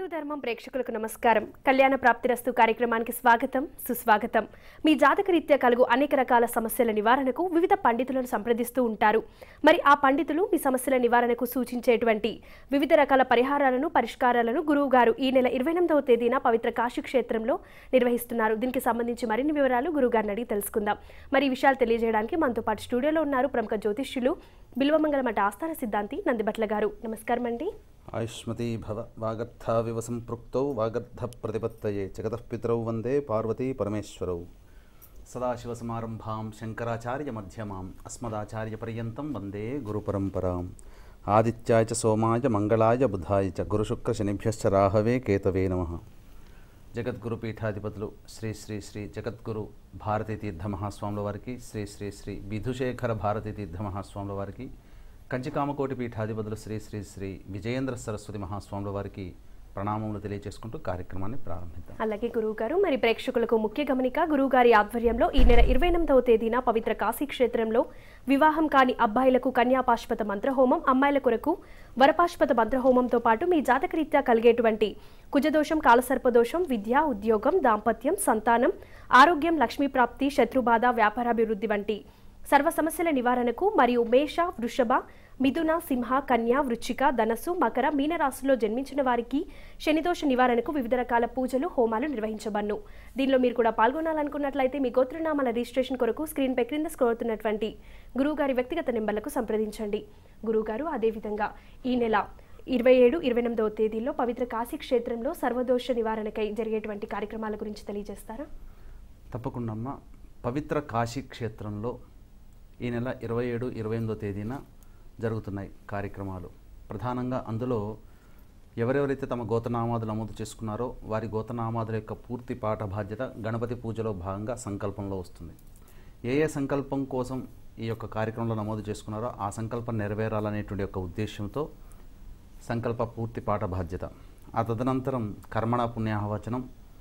హిందూ ధర్మం ప్రేక్షకులకు నమస్కారం కళ్యాణ ప్రాప్తిరస్తు కార్యక్రమానికి స్వాగతం సుస్వాగతం మీ జాతకరీత్యా కలుగు అనేక రకాల సమస్యల నివారణకు వివిధ పండితులను సంప్రదిస్తూ ఉంటారు మరి ఆ పండితులు మీ సమస్యల నివారణకు సూచించేటువంటి వివిధ రకాల పరిహారాలను పరిష్కారాలను గురువు గారు ఈ నెల ఇరవై ఎనిమిదవ తేదీన పవిత్ర కాశీ క్షేత్రంలో నిర్వహిస్తున్నారు దీనికి సంబంధించి మరిన్ని వివరాలు గురువు గారిని అడిగి తెలుసుకుందాం మరి ఈ విషయాలు తెలియజేయడానికి మనతో పాటు స్టూడియోలో ఉన్నారు ప్రముఖ జ్యోతిష్యులు బిల్వమంగళ మఠ ఆస్థాన సిద్ధాంతి నందిబట్ల గారు నమస్కారం అండి ఆయుష్మతీ భవ వాగర్థావివ సంపృక్తౌ వాగర్థ ప్రతిపత్తయే జగతఃపితరౌ వందే పార్వతీ పరమేశ్వరౌ సదాశివసమారంభాం శంకరాచార్య మధ్యమాం అస్మదాచార్యపర్యంతం వందే గురుపరంపరాం ఆదిత్యాయ చ సోమాయ మంగళాయ బుధాయ చ గురుశుక్రశనిభ్యశ్చ రాహవే కేతవే నమ జగద్గురు పీఠాధిపతులు శ్రీ శ్రీ శ్రీ జగద్గురు భారతీ తీర్థ మహాస్వాముల వారికి శ్రీ శ్రీ శ్రీ విధుశేఖర భారతీ తీర్థ మహాస్వాముల వారికి కంచికామకోటి పీఠాధిపతులు శ్రీ శ్రీ శ్రీ విజయేంద్ర సరస్వతి మహాస్వాముల వారికి ప్రణామములు తెలియజేసుకుంటూ కార్యక్రమాన్ని ప్రారంభిద్దాం అలాగే గురువు గారు మరి ప్రేక్షకులకు ముఖ్య గమనిక గురువు గారి ఆధ్వర్యంలో ఈ నెల ఇరవై ఎనిమిదవ తేదీన పవిత్ర కాశీ క్షేత్రంలో వివాహం కాని అబ్బాయిలకు కన్యాపాశ్వత మంత్రహోమం అమ్మాయిల కొరకు వరపాశ్వత మంత్రహోమంతో పాటు మీ జాతకరీత్యా కలిగేటువంటి కుజదోషం కాలసర్పదోషం విద్య ఉద్యోగం దాంపత్యం సంతానం ఆరోగ్యం లక్ష్మీ ప్రాప్తి శత్రుబాధ వ్యాపారాభివృద్ధి వంటి సర్వ సమస్యల నివారణకు మరియు మేష వృషభ మిథున సింహ కన్య వృచ్చిక ధనస్సు మకర మీన రాశుల్లో జన్మించిన వారికి శనిదోష నివారణకు వివిధ రకాల పూజలు హోమాలు నిర్వహించబన్ను దీనిలో మీరు కూడా పాల్గొనాలనుకున్నట్లయితే మీ గోత్రనామాల రిజిస్ట్రేషన్ కొరకు స్క్రీన్ పై క్రింద స్క్రోల్ అవుతున్నటువంటి గురువుగారి వ్యక్తిగత నెంబర్లకు సంప్రదించండి గురువుగారు అదేవిధంగా ఈ నెల ఇరవై ఏడు ఇరవై ఎనిమిదవ తేదీల్లో పవిత్ర కాశీ క్షేత్రంలో సర్వదోష నివారణకై జరిగేటువంటి కార్యక్రమాల గురించి తెలియజేస్తారా తప్పకుండా అమ్మ పవిత్ర కాశీ క్షేత్రంలో ఈ నెల ఇరవై ఏడు ఇరవై ఎనిమిదో తేదీన జరుగుతున్నాయి కార్యక్రమాలు ప్రధానంగా అందులో ఎవరెవరైతే తమ గోతనామాదులు నమోదు చేసుకున్నారో వారి గోతనామాదుల యొక్క పూర్తి పాఠ బాధ్యత గణపతి పూజలో భాగంగా సంకల్పంలో వస్తుంది ఏ ఏ సంకల్పం కోసం ఈ యొక్క కార్యక్రమంలో నమోదు చేసుకున్నారో ఆ సంకల్పం నెరవేరాలనేటువంటి యొక్క ఉద్దేశంతో సంకల్ప పూర్తి పాఠ బాధ్యత ఆ తదనంతరం కర్మణ పుణ్యాహవచనం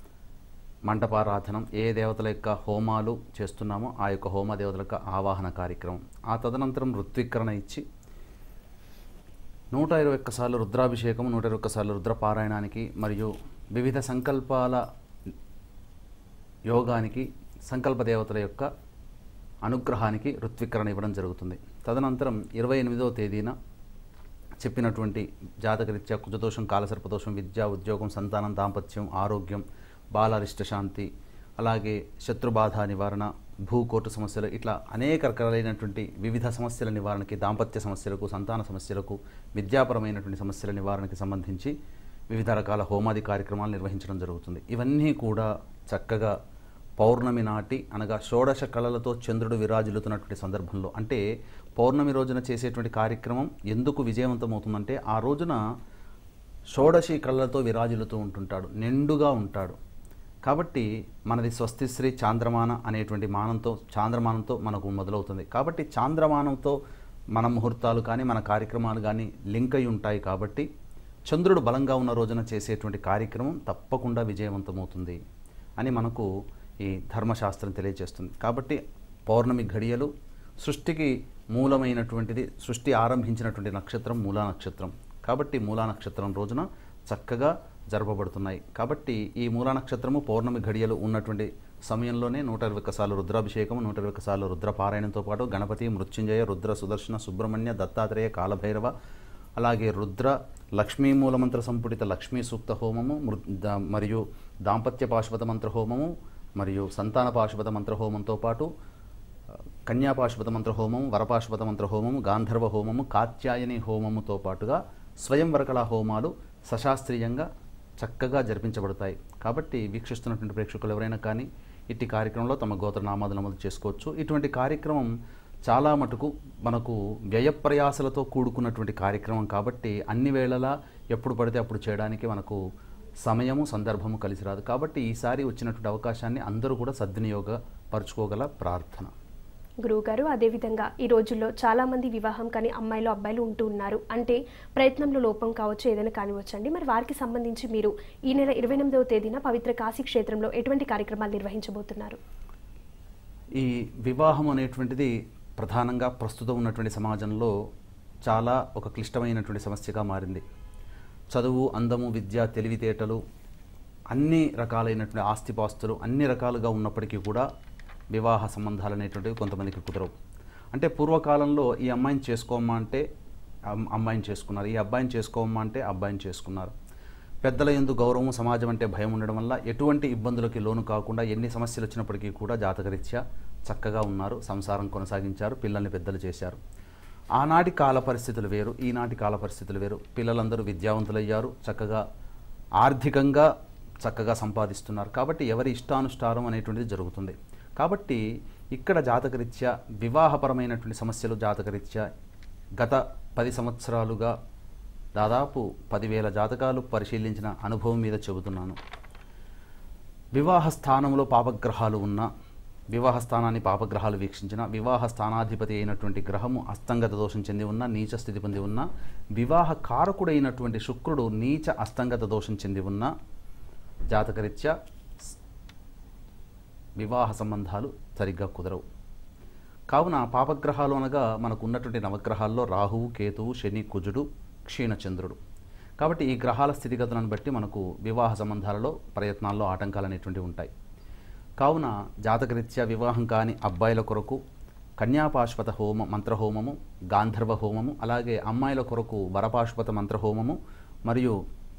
మంటపారాధనం ఏ దేవతల యొక్క హోమాలు చేస్తున్నామో ఆ యొక్క హోమ దేవతల యొక్క ఆవాహన కార్యక్రమం ఆ తదనంతరం ఋత్వీకరణ ఇచ్చి నూట ఇరవై ఒక్కసార్లు రుద్రాభిషేకం నూట ఇరవై ఒక్కసార్లు రుద్రపారాయణానికి మరియు వివిధ సంకల్పాల యోగానికి సంకల్ప దేవతల యొక్క అనుగ్రహానికి ఋత్వీకరణ ఇవ్వడం జరుగుతుంది తదనంతరం ఇరవై ఎనిమిదవ తేదీన చెప్పినటువంటి జాతకరీత్యా కుజదోషం కాలసర్పదోషం విద్య ఉద్యోగం సంతానం దాంపత్యం ఆరోగ్యం బాలారిష్ట శాంతి అలాగే శత్రుబాధ నివారణ భూకోటు సమస్యలు ఇట్లా అనేక రకాలైనటువంటి వివిధ సమస్యల నివారణకి దాంపత్య సమస్యలకు సంతాన సమస్యలకు విద్యాపరమైనటువంటి సమస్యల నివారణకి సంబంధించి వివిధ రకాల హోమాది కార్యక్రమాలు నిర్వహించడం జరుగుతుంది ఇవన్నీ కూడా చక్కగా పౌర్ణమి నాటి అనగా షోడశ కళలతో చంద్రుడు విరాజిల్లుతున్నటువంటి సందర్భంలో అంటే పౌర్ణమి రోజున చేసేటువంటి కార్యక్రమం ఎందుకు విజయవంతమవుతుందంటే ఆ రోజున షోడశి కళ్ళతో విరాజిల్లుతూ ఉంటుంటాడు నిండుగా ఉంటాడు కాబట్టి మనది స్వస్తిశ్రీ చాంద్రమాన అనేటువంటి మానంతో చాంద్రమానంతో మనకు మొదలవుతుంది కాబట్టి చాంద్రమానంతో మన ముహూర్తాలు కానీ మన కార్యక్రమాలు కానీ లింక్ అయి ఉంటాయి కాబట్టి చంద్రుడు బలంగా ఉన్న రోజున చేసేటువంటి కార్యక్రమం తప్పకుండా విజయవంతమవుతుంది అని మనకు ఈ ధర్మశాస్త్రం తెలియజేస్తుంది కాబట్టి పౌర్ణమి ఘడియలు సృష్టికి మూలమైనటువంటిది సృష్టి ఆరంభించినటువంటి నక్షత్రం మూలా నక్షత్రం కాబట్టి మూలా నక్షత్రం రోజున చక్కగా జరపబడుతున్నాయి కాబట్టి ఈ మూలా నక్షత్రము పౌర్ణమి ఘడియలు ఉన్నటువంటి సమయంలోనే నూట ఇరవై ఒక్కసార్లు రుద్రాభిషేకం నూట ఇరవై ఒక్కసార్లు రుద్రపారాయణంతో పాటు గణపతి మృత్యుంజయ రుద్ర సుదర్శన సుబ్రహ్మణ్య దత్తాత్రేయ కాలభైరవ అలాగే రుద్ర లక్ష్మీ మూలమంత్ర సంపుటిత లక్ష్మీ సూక్త హోమము మృ దా- మరియు దాంపత్య పాశుపత మంత్ర హోమము మరియు సంతాన పాశుపత మంత్ర హోమంతో పాటు కన్యాపాశుపత మంత్ర హోమం వరపాశుపత మంత్ర హోమము గాంధర్వ హోమము కాత్యాయని హోమముతో పాటుగా స్వయంవరకళ హోమాలు సశాస్త్రీయంగా చక్కగా జరిపించబడతాయి కాబట్టి వీక్షిస్తున్నటువంటి ప్రేక్షకులు ఎవరైనా కానీ ఇట్టి కార్యక్రమంలో తమ గోత్రనామాలు నమోదు చేసుకోవచ్చు ఇటువంటి కార్యక్రమం చాలా మటుకు మనకు వ్యయప్రయాసలతో కూడుకున్నటువంటి కార్యక్రమం కాబట్టి అన్ని వేళలా ఎప్పుడు పడితే అప్పుడు చేయడానికి మనకు సమయము సందర్భము కలిసి రాదు కాబట్టి ఈసారి వచ్చినటువంటి అవకాశాన్ని అందరూ కూడా సద్వినియోగపరచుకోగల ప్రార్థన గురువుగారు అదేవిధంగా ఈ రోజుల్లో చాలా మంది వివాహం కానీ అమ్మాయిలు అబ్బాయిలు ఉంటూ ఉన్నారు అంటే ప్రయత్నంలో లోపం కావచ్చు ఏదైనా కానివచ్చండి మరి వారికి సంబంధించి మీరు ఈ నెల ఇరవై ఎనిమిదవ తేదీన పవిత్ర కాశీ క్షేత్రంలో ఎటువంటి కార్యక్రమాలు నిర్వహించబోతున్నారు ఈ వివాహం అనేటువంటిది ప్రధానంగా ప్రస్తుతం ఉన్నటువంటి సమాజంలో చాలా ఒక క్లిష్టమైనటువంటి సమస్యగా మారింది చదువు అందము విద్య తెలివితేటలు అన్ని రకాలైనటువంటి ఆస్తిపాస్తులు అన్ని రకాలుగా ఉన్నప్పటికీ కూడా వివాహ సంబంధాలు అనేటువంటివి కొంతమందికి కుదరవు అంటే పూర్వకాలంలో ఈ అమ్మాయిని చేసుకోమ్మా అంటే అమ్- అమ్మాయిని చేసుకున్నారు ఈ అబ్బాయిని చేసుకోమ్మా అంటే అబ్బాయిని చేసుకున్నారు పెద్దల ఎందు గౌరవం సమాజం అంటే భయం ఉండడం వల్ల ఎటువంటి ఇబ్బందులకి లోను కాకుండా ఎన్ని సమస్యలు వచ్చినప్పటికీ కూడా జాతకరీత్యా చక్కగా ఉన్నారు సంసారం కొనసాగించారు పిల్లల్ని పెద్దలు చేశారు ఆనాటి కాల పరిస్థితులు వేరు ఈనాటి కాల పరిస్థితులు వేరు పిల్లలందరూ విద్యావంతులయ్యారు చక్కగా ఆర్థికంగా చక్కగా సంపాదిస్తున్నారు కాబట్టి ఎవరి ఇష్టానుష్ఠానం అనేటువంటిది జరుగుతుంది కాబట్టి ఇక్కడ జాతకరీత్యా వివాహపరమైనటువంటి సమస్యలు జాతకరీత్యా గత పది సంవత్సరాలుగా దాదాపు పదివేల జాతకాలు పరిశీలించిన అనుభవం మీద చెబుతున్నాను వివాహ స్థానంలో పాపగ్రహాలు ఉన్న వివాహ స్థానాన్ని పాపగ్రహాలు వీక్షించిన వివాహ స్థానాధిపతి అయినటువంటి గ్రహము అస్తంగత దోషం చెంది ఉన్న నీచ స్థితి పొంది ఉన్న వివాహ కారకుడైనటువంటి శుక్రుడు నీచ అస్తంగత దోషం చెంది ఉన్న జాతకరీత్యా స్- వివాహ సంబంధాలు సరిగ్గా కుదరవు కావున పాపగ్రహాలు అనగా మనకు ఉన్నటువంటి నవగ్రహాల్లో రాహువు కేతువు శని కుజుడు క్షీణచంద్రుడు కాబట్టి ఈ గ్రహాల స్థితిగతులను బట్టి మనకు వివాహ సంబంధాలలో ప్రయత్నాల్లో ఆటంకాలు అనేటువంటివి ఉంటాయి కావున జాతకరీత్యా వివాహం కాని అబ్బాయిల కొరకు కన్యాపాశ్వత హోమ మంత్రహోమము గాంధర్వ హోమము అలాగే అమ్మాయిల కొరకు వరపాశ్వత మంత్రహోమము మరియు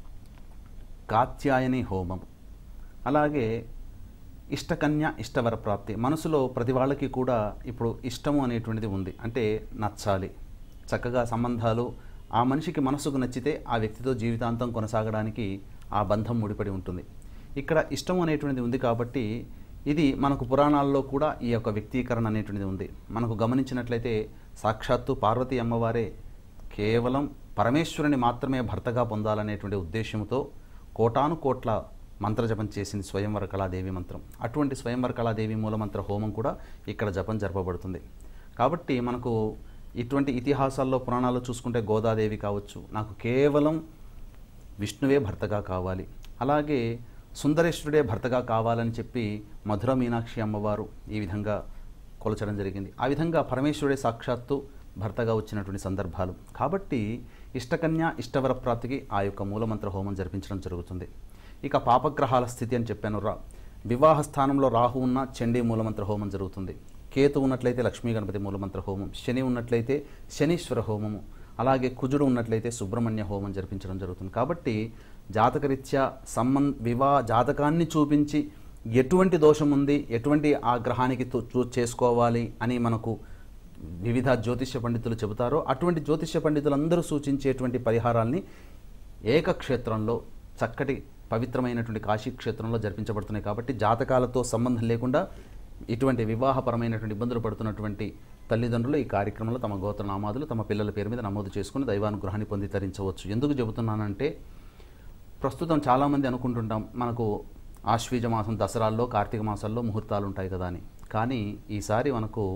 కాత్యాయని హోమం అలాగే ఇష్టకన్య ఇష్టవర ప్రాప్తి మనసులో ప్రతి వాళ్ళకి కూడా ఇప్పుడు ఇష్టము అనేటువంటిది ఉంది అంటే నచ్చాలి చక్కగా సంబంధాలు ఆ మనిషికి మనసుకు నచ్చితే ఆ వ్యక్తితో జీవితాంతం కొనసాగడానికి ఆ బంధం ముడిపడి ఉంటుంది ఇక్కడ ఇష్టం అనేటువంటిది ఉంది కాబట్టి ఇది మనకు పురాణాల్లో కూడా ఈ యొక్క వ్యక్తీకరణ అనేటువంటిది ఉంది మనకు గమనించినట్లయితే సాక్షాత్తు పార్వతీ అమ్మవారే కేవలం పరమేశ్వరుని మాత్రమే భర్తగా పొందాలనేటువంటి ఉద్దేశంతో కోటాను కోట్ల మంత్రజపం చేసింది స్వయంవర కళాదేవి మంత్రం అటువంటి స్వయంవర కళాదేవి మూలమంత్ర హోమం కూడా ఇక్కడ జపం జరపబడుతుంది కాబట్టి మనకు ఇటువంటి ఇతిహాసాల్లో పురాణాల్లో చూసుకుంటే గోదాదేవి కావచ్చు నాకు కేవలం విష్ణువే భర్తగా కావాలి అలాగే సుందరేశ్వరుడే భర్తగా కావాలని చెప్పి మధుర మీనాక్షి అమ్మవారు ఈ విధంగా కొలచడం జరిగింది ఆ విధంగా పరమేశ్వరుడే సాక్షాత్తు భర్తగా వచ్చినటువంటి సందర్భాలు కాబట్టి ఇష్టకన్య ఇష్టవర ప్రాప్తికి ఆ యొక్క మూలమంత్ర హోమం జరిపించడం జరుగుతుంది ఇక పాపగ్రహాల స్థితి అని చెప్పాను రా వివాహ స్థానంలో రాహు ఉన్న చండీ మూలమంత్ర హోమం జరుగుతుంది కేతు ఉన్నట్లయితే లక్ష్మీ గణపతి మూలమంత్ర హోమం శని ఉన్నట్లయితే శనీశ్వర హోమము అలాగే కుజుడు ఉన్నట్లయితే సుబ్రహ్మణ్య హోమం జరిపించడం జరుగుతుంది కాబట్టి జాతకరీత్యా సంబంధ వివా జాతకాన్ని చూపించి ఎటువంటి దోషం ఉంది ఎటువంటి ఆ గ్రహానికి తో- చూ చేసుకోవాలి అని మనకు వివిధ జ్యోతిష్య పండితులు చెబుతారో అటువంటి జ్యోతిష్య పండితులందరూ సూచించేటువంటి పరిహారాల్ని ఏకక్షేత్రంలో చక్కటి పవిత్రమైనటువంటి కాశీ క్షేత్రంలో జరిపించబడుతున్నాయి కాబట్టి జాతకాలతో సంబంధం లేకుండా ఇటువంటి వివాహపరమైనటువంటి ఇబ్బందులు పడుతున్నటువంటి తల్లిదండ్రులు ఈ కార్యక్రమంలో తమ గోత్రనామాదులు తమ పిల్లల పేరు మీద నమోదు చేసుకుని దైవానుగ్రహాన్ని పొంది తరించవచ్చు ఎందుకు చెబుతున్నానంటే ప్రస్తుతం చాలామంది అనుకుంటుంటాం మనకు ఆశ్వీజ మాసం దసరాల్లో కార్తీక మాసాల్లో ముహూర్తాలు ఉంటాయి కదా అని కానీ ఈసారి మనకు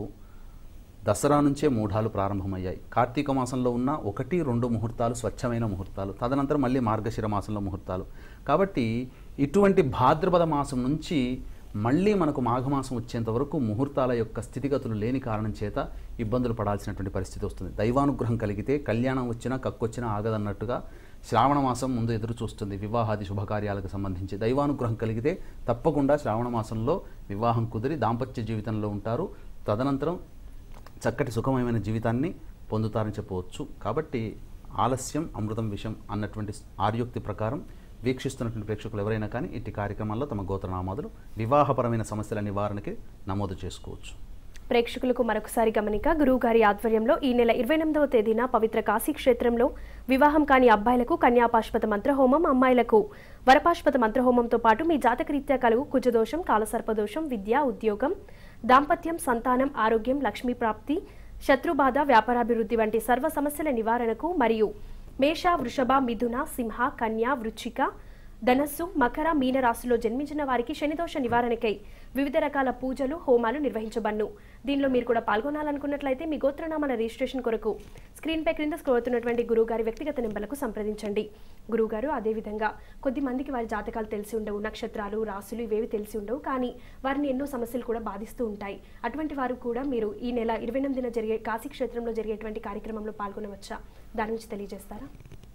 దసరా నుంచే మూఢాలు ప్రారంభమయ్యాయి కార్తీక మాసంలో ఉన్న ఒకటి రెండు ముహూర్తాలు స్వచ్ఛమైన ముహూర్తాలు తదనంతరం మళ్ళీ మార్గశిర మాసంలో ముహూర్తాలు కాబట్టి ఇటువంటి భాద్రపద మాసం నుంచి మళ్ళీ మనకు మాఘమాసం వచ్చేంత వరకు ముహూర్తాల యొక్క స్థితిగతులు లేని కారణం చేత ఇబ్బందులు పడాల్సినటువంటి పరిస్థితి వస్తుంది దైవానుగ్రహం కలిగితే కళ్యాణం వచ్చినా కక్కొచ్చినా ఆగదన్నట్టుగా శ్రావణ మాసం ముందు ఎదురు చూస్తుంది వివాహాది శుభకార్యాలకు సంబంధించి దైవానుగ్రహం కలిగితే తప్పకుండా శ్రావణ మాసంలో వివాహం కుదిరి దాంపత్య జీవితంలో ఉంటారు తదనంతరం చక్కటి సుఖమయమైన జీవితాన్ని పొందుతారని చెప్పవచ్చు కాబట్టి ఆలస్యం అమృతం విషం అన్నటువంటి ఆర్యోక్తి ప్రకారం వీక్షిస్తున్నటువంటి ప్రేక్షకులు ఎవరైనా కానీ ఇట్టి కార్యక్రమాల్లో తమ గోత్రనామాదులు వివాహపరమైన సమస్యల నివారణకి నమోదు చేసుకోవచ్చు ప్రేక్షకులకు మరొకసారి గమనిక గురువుగారి ఆధ్వర్యంలో ఈ నెల ఇరవై ఎనిమిదవ తేదీన పవిత్ర కాశీ క్షేత్రంలో వివాహం కాని అబ్బాయిలకు కన్యాపాశ్వత మంత్రహోమం అమ్మాయిలకు వరపాశ్వత మంత్రహోమంతో పాటు మీ జాతకరీత్యా కలుగు కుజదోషం కాలసర్పదోషం విద్య ఉద్యోగం దాంపత్యం సంతానం ఆరోగ్యం లక్ష్మీ ప్రాప్తి శత్రుబాధ వ్యాపారాభివృద్ధి వంటి సర్వ సమస్యల నివారణకు మరియు మేష వృషభ మిథున సింహ కన్య వృచ్చిక ధనస్సు మకర మీన రాశిలో జన్మించిన వారికి శనిదోష నివారణకై వివిధ రకాల పూజలు హోమాలు నిర్వహించబన్ను దీనిలో మీరు కూడా పాల్గొనాలనుకున్నట్లయితే మీ గోత్రనామాల రిజిస్ట్రేషన్ కొరకు స్క్రీన్పై క్రింద స్క్రోల్ అవుతున్నటువంటి గురువుగారి వ్యక్తిగత నెంబర్లకు సంప్రదించండి గురువుగారు అదేవిధంగా కొద్ది మందికి వారి జాతకాలు తెలిసి ఉండవు నక్షత్రాలు రాసులు ఇవేవి తెలిసి ఉండవు కానీ వారిని ఎన్నో సమస్యలు కూడా బాధిస్తూ ఉంటాయి అటువంటి వారు కూడా మీరు ఈ నెల ఇరవై ఎనిమిదిన జరిగే కాశీ క్షేత్రంలో జరిగేటువంటి కార్యక్రమంలో పాల్గొనవచ్చా దాని గురించి తెలియజేస్తారా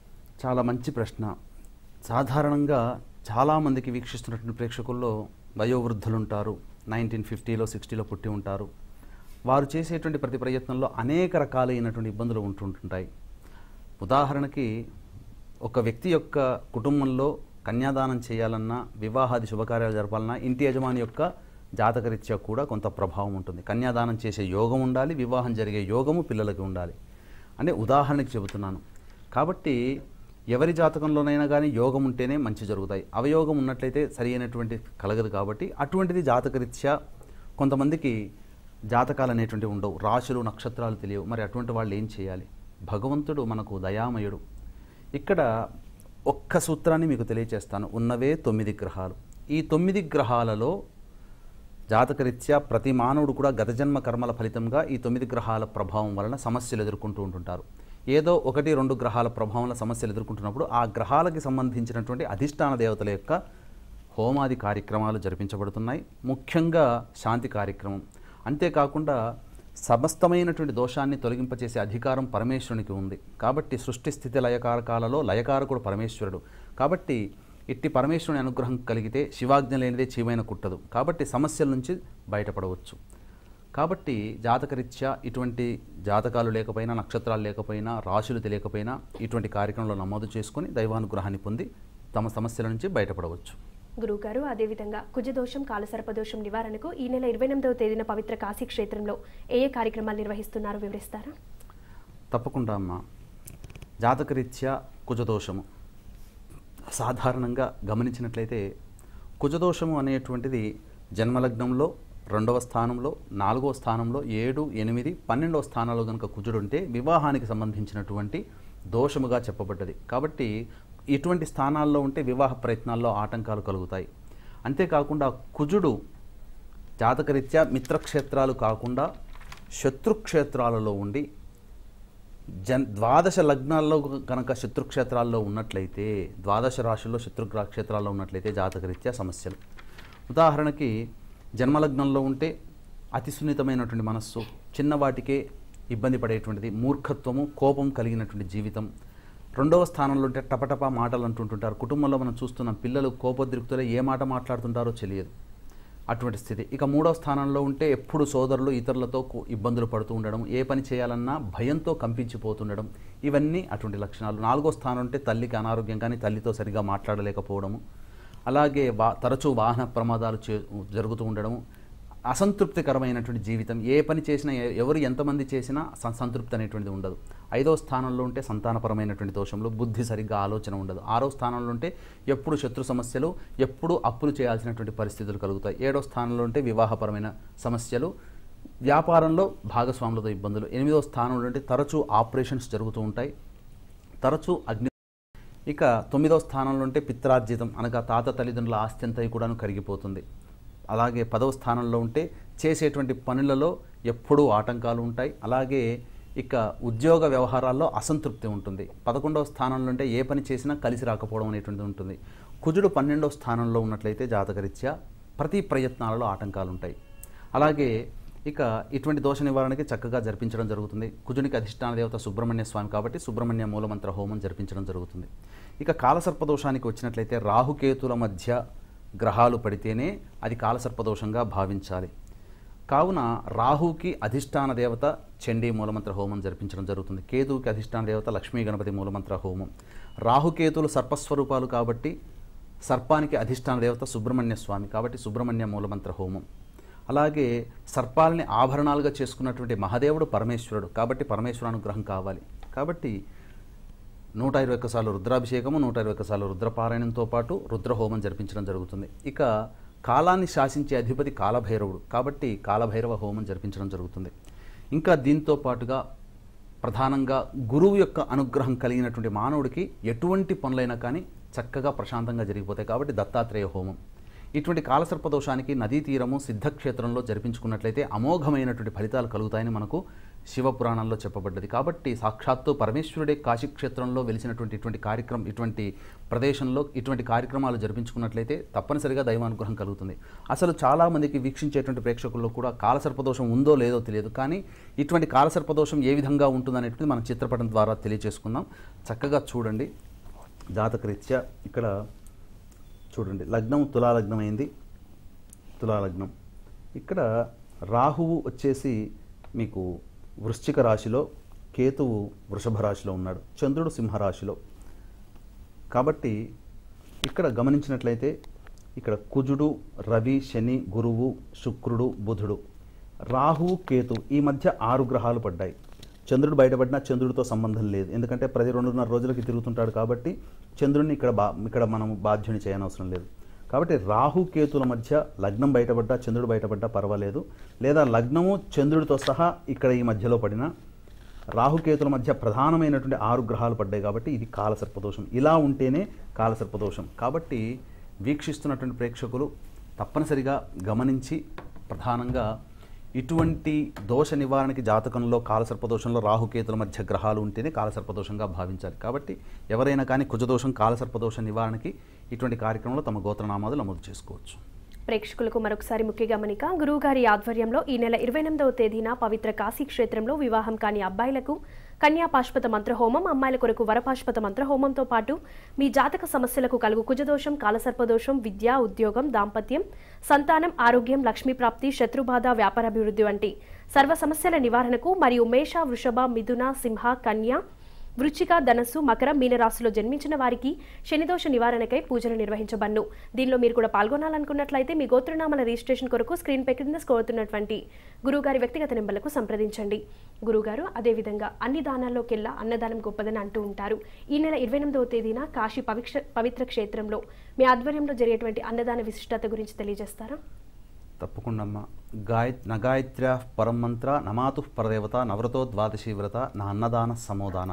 చాలా మంచి ప్రశ్న సాధారణంగా చాలామందికి వీక్షిస్తున్నటువంటి ప్రేక్షకుల్లో వయోవృద్ధులు ఉంటారు నైన్టీన్ ఫిఫ్టీలో సిక్స్టీలో పుట్టి ఉంటారు వారు చేసేటువంటి ప్రతి ప్రయత్నంలో అనేక రకాలైనటువంటి ఇబ్బందులు ఉంటుంటుంటాయి ఉదాహరణకి ఒక వ్యక్తి యొక్క కుటుంబంలో కన్యాదానం చేయాలన్నా వివాహాది శుభకార్యాలు జరపాలన్నా ఇంటి యజమాని యొక్క జాతకరీత్యా కూడా కొంత ప్రభావం ఉంటుంది కన్యాదానం చేసే యోగం ఉండాలి వివాహం జరిగే యోగము పిల్లలకి ఉండాలి అంటే ఉదాహరణకి చెబుతున్నాను కాబట్టి ఎవరి జాతకంలోనైనా కానీ యోగం ఉంటేనే మంచి జరుగుతాయి అవయోగం ఉన్నట్లయితే సరి అయినటువంటి కలగదు కాబట్టి అటువంటిది జాతకరీత్యా కొంతమందికి జాతకాలు అనేటువంటివి ఉండవు రాశులు నక్షత్రాలు తెలియవు మరి అటువంటి వాళ్ళు ఏం చేయాలి భగవంతుడు మనకు దయామయుడు ఇక్కడ ఒక్క సూత్రాన్ని మీకు తెలియచేస్తాను ఉన్నవే తొమ్మిది గ్రహాలు ఈ తొమ్మిది గ్రహాలలో జాతకరీత్యా ప్రతి మానవుడు కూడా గత జన్మ కర్మల ఫలితంగా ఈ తొమ్మిది గ్రహాల ప్రభావం వలన సమస్యలు ఎదుర్కొంటూ ఉంటుంటారు ఏదో ఒకటి రెండు గ్రహాల ప్రభావంలో సమస్యలు ఎదుర్కొంటున్నప్పుడు ఆ గ్రహాలకి సంబంధించినటువంటి అధిష్టాన దేవతల యొక్క హోమాది కార్యక్రమాలు జరిపించబడుతున్నాయి ముఖ్యంగా శాంతి కార్యక్రమం అంతేకాకుండా సమస్తమైనటువంటి దోషాన్ని తొలగింపచేసే అధికారం పరమేశ్వరునికి ఉంది కాబట్టి సృష్టి స్థితి లయకారకాలలో లయకారకుడు పరమేశ్వరుడు కాబట్టి ఇట్టి పరమేశ్వరుని అనుగ్రహం కలిగితే శివాజ్ఞ లేనిదే చీమైన కుట్టదు కాబట్టి సమస్యల నుంచి బయటపడవచ్చు కాబట్టి జాతకరీత్యా ఇటువంటి జాతకాలు లేకపోయినా నక్షత్రాలు లేకపోయినా రాశులు తెలియకపోయినా ఇటువంటి కార్యక్రమంలో నమోదు చేసుకుని దైవానుగ్రహాన్ని పొంది తమ సమస్యల నుంచి బయటపడవచ్చు గురువుగారు అదేవిధంగా కుజదోషం కాలసర్పదోషం నివారణకు ఈ నెల ఇరవై ఎనిమిదవ తేదీన పవిత్ర కాశీ క్షేత్రంలో ఏ ఏ కార్యక్రమాలు నిర్వహిస్తున్నారో వివరిస్తారా తప్పకుండా అమ్మా జాతకరీత్యా కుజదోషము సాధారణంగా గమనించినట్లయితే కుజదోషము అనేటువంటిది జన్మలగ్నంలో రెండవ స్థానంలో నాలుగవ స్థానంలో ఏడు ఎనిమిది పన్నెండవ స్థానాల్లో కనుక కుజుడుంటే వివాహానికి సంబంధించినటువంటి దోషముగా చెప్పబడ్డది కాబట్టి ఇటువంటి స్థానాల్లో ఉంటే వివాహ ప్రయత్నాల్లో ఆటంకాలు కలుగుతాయి అంతేకాకుండా కుజుడు జాతకరీత్యా మిత్రక్షేత్రాలు కాకుండా శత్రుక్షేత్రాలలో ఉండి జన్ ద్వాదశ లగ్నాల్లో కనుక శత్రుక్షేత్రాల్లో ఉన్నట్లయితే ద్వాదశ రాశుల్లో శత్రుగ్ర క్షేత్రాల్లో ఉన్నట్లయితే జాతకరీత్యా సమస్యలు ఉదాహరణకి జన్మలగ్నంలో ఉంటే అతి సున్నితమైనటువంటి మనస్సు చిన్నవాటికే ఇబ్బంది పడేటువంటిది మూర్ఖత్వము కోపం కలిగినటువంటి జీవితం రెండవ స్థానంలో ఉంటే టపటపా మాటలు అంటుంటుంటారు కుటుంబంలో మనం చూస్తున్నాం పిల్లలు కోపోద్రిక్తులే ఏ మాట మాట్లాడుతుంటారో తెలియదు అటువంటి స్థితి ఇక మూడో స్థానంలో ఉంటే ఎప్పుడు సోదరులు ఇతరులతో కు- ఇబ్బందులు పడుతూ ఉండడం ఏ పని చేయాలన్నా భయంతో కంపించిపోతుండడం ఇవన్నీ అటువంటి లక్షణాలు నాలుగో స్థానం ఉంటే తల్లికి అనారోగ్యం కానీ తల్లితో సరిగా మాట్లాడలేకపోవడము అలాగే వా తరచూ వాహన ప్రమాదాలు చే జరుగుతూ ఉండడము అసంతృప్తికరమైనటువంటి జీవితం ఏ పని చేసినా ఎ- ఎవరు ఎంతమంది చేసినా సం- సంతృప్తి అనేటువంటిది ఉండదు ఐదో స్థానంలో ఉంటే సంతానపరమైనటువంటి దోషంలో బుద్ధి సరిగ్గా ఆలోచన ఉండదు ఆరో స్థానంలో ఉంటే ఎప్పుడు శత్రు సమస్యలు ఎప్పుడు అప్పులు చేయాల్సినటువంటి పరిస్థితులు కలుగుతాయి ఏడో స్థానంలో ఉంటే వివాహపరమైన సమస్యలు వ్యాపారంలో భాగస్వాములతో ఇబ్బందులు ఎనిమిదో స్థానంలో ఉంటే తరచూ ఆపరేషన్స్ జరుగుతూ ఉంటాయి తరచూ అగ్ని ఇక తొమ్మిదో స్థానంలో ఉంటే పిత్రార్జితం అనగా తాత తల్లిదండ్రుల ఆస్తి అంతా కూడాను కరిగిపోతుంది అలాగే పదవ స్థానంలో ఉంటే చేసేటువంటి పనులలో ఎప్పుడూ ఆటంకాలు ఉంటాయి అలాగే ఇక ఉద్యోగ వ్యవహారాల్లో అసంతృప్తి ఉంటుంది పదకొండవ స్థానంలో ఉంటే ఏ పని చేసినా కలిసి రాకపోవడం అనేటువంటిది ఉంటుంది కుజుడు పన్నెండవ స్థానంలో ఉన్నట్లయితే జాతకరీత్యా ప్రతి ప్రయత్నాలలో ఆటంకాలు ఉంటాయి అలాగే ఇక ఇటువంటి దోష నివారణకి చక్కగా జరిపించడం జరుగుతుంది కుజునికి అధిష్టాన దేవత సుబ్రహ్మణ్య స్వామి కాబట్టి సుబ్రహ్మణ్య మూలమంత్ర హోమం జరిపించడం జరుగుతుంది ఇక కాలసర్పదోషానికి వచ్చినట్లయితే రాహుకేతుల మధ్య గ్రహాలు పడితేనే అది కాలసర్పదోషంగా భావించాలి కావున రాహుకి అధిష్టాన దేవత చండీ మూలమంత్ర హోమం జరిపించడం జరుగుతుంది కేతువుకి అధిష్టాన దేవత లక్ష్మీ గణపతి మూలమంత్ర హోమం రాహుకేతులు సర్పస్వరూపాలు కాబట్టి సర్పానికి అధిష్టాన దేవత సుబ్రహ్మణ్య స్వామి కాబట్టి సుబ్రహ్మణ్య మూలమంత్ర హోమం అలాగే సర్పాలని ఆభరణాలుగా చేసుకున్నటువంటి మహాదేవుడు పరమేశ్వరుడు కాబట్టి పరమేశ్వర అనుగ్రహం కావాలి కాబట్టి నూట ఇరవై ఒక్కసార్లు రుద్రాభిషేకము నూట ఇరవై ఒక్కసార్లు రుద్రపారాయణంతో పాటు రుద్రహోమం జరిపించడం జరుగుతుంది ఇక కాలాన్ని శాసించే అధిపతి కాలభైరవుడు కాబట్టి కాలభైరవ హోమం జరిపించడం జరుగుతుంది ఇంకా దీంతో పాటుగా ప్రధానంగా గురువు యొక్క అనుగ్రహం కలిగినటువంటి మానవుడికి ఎటువంటి పనులైనా కానీ చక్కగా ప్రశాంతంగా జరిగిపోతాయి కాబట్టి దత్తాత్రేయ హోమం ఇటువంటి కాలసర్పదోషానికి నదీ తీరము సిద్ధక్షేత్రంలో జరిపించుకున్నట్లయితే అమోఘమైనటువంటి ఫలితాలు కలుగుతాయని మనకు శివపురాణంలో చెప్పబడ్డది కాబట్టి సాక్షాత్తు పరమేశ్వరుడే కాశీక్షేత్రంలో వెలిసినటువంటి ఇటువంటి కార్యక్రమం ఇటువంటి ప్రదేశంలో ఇటువంటి కార్యక్రమాలు జరిపించుకున్నట్లయితే తప్పనిసరిగా దైవానుగ్రహం కలుగుతుంది అసలు చాలామందికి వీక్షించేటువంటి ప్రేక్షకుల్లో కూడా కాలసర్పదోషం ఉందో లేదో తెలియదు కానీ ఇటువంటి కాలసర్పదోషం ఏ విధంగా ఉంటుందనేటువంటిది మనం చిత్రపటం ద్వారా తెలియజేసుకుందాం చక్కగా చూడండి జాతకరీత్యా ఇక్కడ చూడండి లగ్నం తులా లగ్నం అయింది తులా లగ్నం ఇక్కడ రాహువు వచ్చేసి మీకు వృశ్చిక రాశిలో కేతువు వృషభ రాశిలో ఉన్నాడు చంద్రుడు సింహరాశిలో కాబట్టి ఇక్కడ గమనించినట్లయితే ఇక్కడ కుజుడు రవి శని గురువు శుక్రుడు బుధుడు రాహువు కేతు ఈ మధ్య ఆరు గ్రహాలు పడ్డాయి చంద్రుడు బయటపడినా చంద్రుడితో సంబంధం లేదు ఎందుకంటే ప్రతి రెండున్నర రోజులకి తిరుగుతుంటాడు కాబట్టి చంద్రుడిని ఇక్కడ బా ఇక్కడ మనం బాధ్యుని చేయనవసరం లేదు కాబట్టి రాహు కేతుల మధ్య లగ్నం బయటపడ్డా చంద్రుడు బయటపడ్డా పర్వాలేదు లేదా లగ్నము చంద్రుడితో సహా ఇక్కడ ఈ మధ్యలో పడినా రాహుకేతుల మధ్య ప్రధానమైనటువంటి ఆరు గ్రహాలు పడ్డాయి కాబట్టి ఇది కాలసర్పదోషం ఇలా ఉంటేనే కాలసర్పదోషం కాబట్టి వీక్షిస్తున్నటువంటి ప్రేక్షకులు తప్పనిసరిగా గమనించి ప్రధానంగా ఇటువంటి దోష నివారణకి జాతకంలో కాలసర్పదోషంలో రాహుకేతుల మధ్య గ్రహాలు ఉంటేనే కాలసర్పదోషంగా భావించాలి కాబట్టి ఎవరైనా కానీ కుజదోషం కాలసర్పదోష నివారణకి ఇటువంటి కార్యక్రమంలో తమ గోత్రనామాలు నమోదు చేసుకోవచ్చు ప్రేక్షకులకు మరొకసారి ముఖ్య గమనిక గురువుగారి ఆధ్వర్యంలో ఈ నెల ఇరవై ఎనిమిదవ తేదీన పవిత్ర కాశీ క్షేత్రంలో వివాహం కాని అబ్బాయిలకు కన్యా పాష్పత మంత్రహోమం అమ్మాయిల కొరకు వరపాష్పత మంత్రహోమంతో పాటు మీ జాతక సమస్యలకు కలుగు కుజదోషం కాలసర్పదోషం విద్య ఉద్యోగం దాంపత్యం సంతానం ఆరోగ్యం లక్ష్మీ ప్రాప్తి శత్రుబాధ వ్యాపారాభివృద్ధి వంటి సర్వ సమస్యల నివారణకు మరియు మేష వృషభ మిథున సింహ కన్య వృచ్చిక ధనస్సు మకర మీనరాశిలో జన్మించిన వారికి శనిదోష నివారణకై పూజలు నిర్వహించబన్ను దీనిలో మీరు కూడా పాల్గొనాలనుకున్నట్లయితే మీ గోత్రనామాల రిజిస్ట్రేషన్ కొరకు స్క్రీన్ పై కింద కోరుతున్నటువంటి గురువుగారి వ్యక్తిగత నెంబర్లకు సంప్రదించండి గురువుగారు అదేవిధంగా అన్ని దానాల్లోకెల్లా అన్నదానం గొప్పదని అంటూ ఉంటారు ఈ నెల ఇరవై ఎనిమిదవ తేదీన కాశీ పవిక్ష పవిత్ర క్షేత్రంలో మీ ఆధ్వర్యంలో జరిగేటువంటి అన్నదాన విశిష్టత గురించి తెలియజేస్తారా తప్పకుండా అమ్మ గాయ నగాయత్ర్య పరం మంత్ర నమాతు పరదేవత నవ్రతో ద్వాదశి వ్రత నా అన్నదాన సమోదాన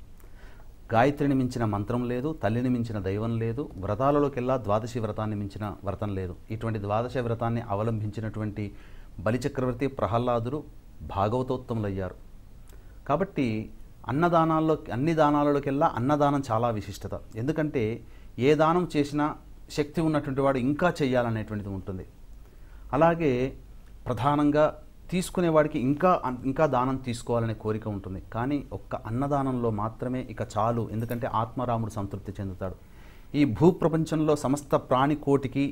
గాయత్రిని మించిన మంత్రం లేదు తల్లిని మించిన దైవం లేదు వ్రతాలలోకెల్లా ద్వాదశి వ్రతాన్ని మించిన వ్రతం లేదు ఇటువంటి ద్వాదశ వ్రతాన్ని అవలంబించినటువంటి బలిచక్రవర్తి ప్రహ్లాదుడు భాగవతోత్తములయ్యారు కాబట్టి అన్నదానాల్లో అన్ని దానాలలోకెల్లా అన్నదానం చాలా విశిష్టత ఎందుకంటే ఏ దానం చేసినా శక్తి ఉన్నటువంటి వాడు ఇంకా చెయ్యాలనేటువంటిది ఉంటుంది అలాగే ప్రధానంగా తీసుకునేవాడికి ఇంకా అన్- ఇంకా దానం తీసుకోవాలనే కోరిక ఉంటుంది కానీ ఒక్క అన్నదానంలో మాత్రమే ఇక చాలు ఎందుకంటే ఆత్మరాముడు సంతృప్తి చెందుతాడు ఈ భూప్రపంచంలో సమస్త ప్రాణికోటికి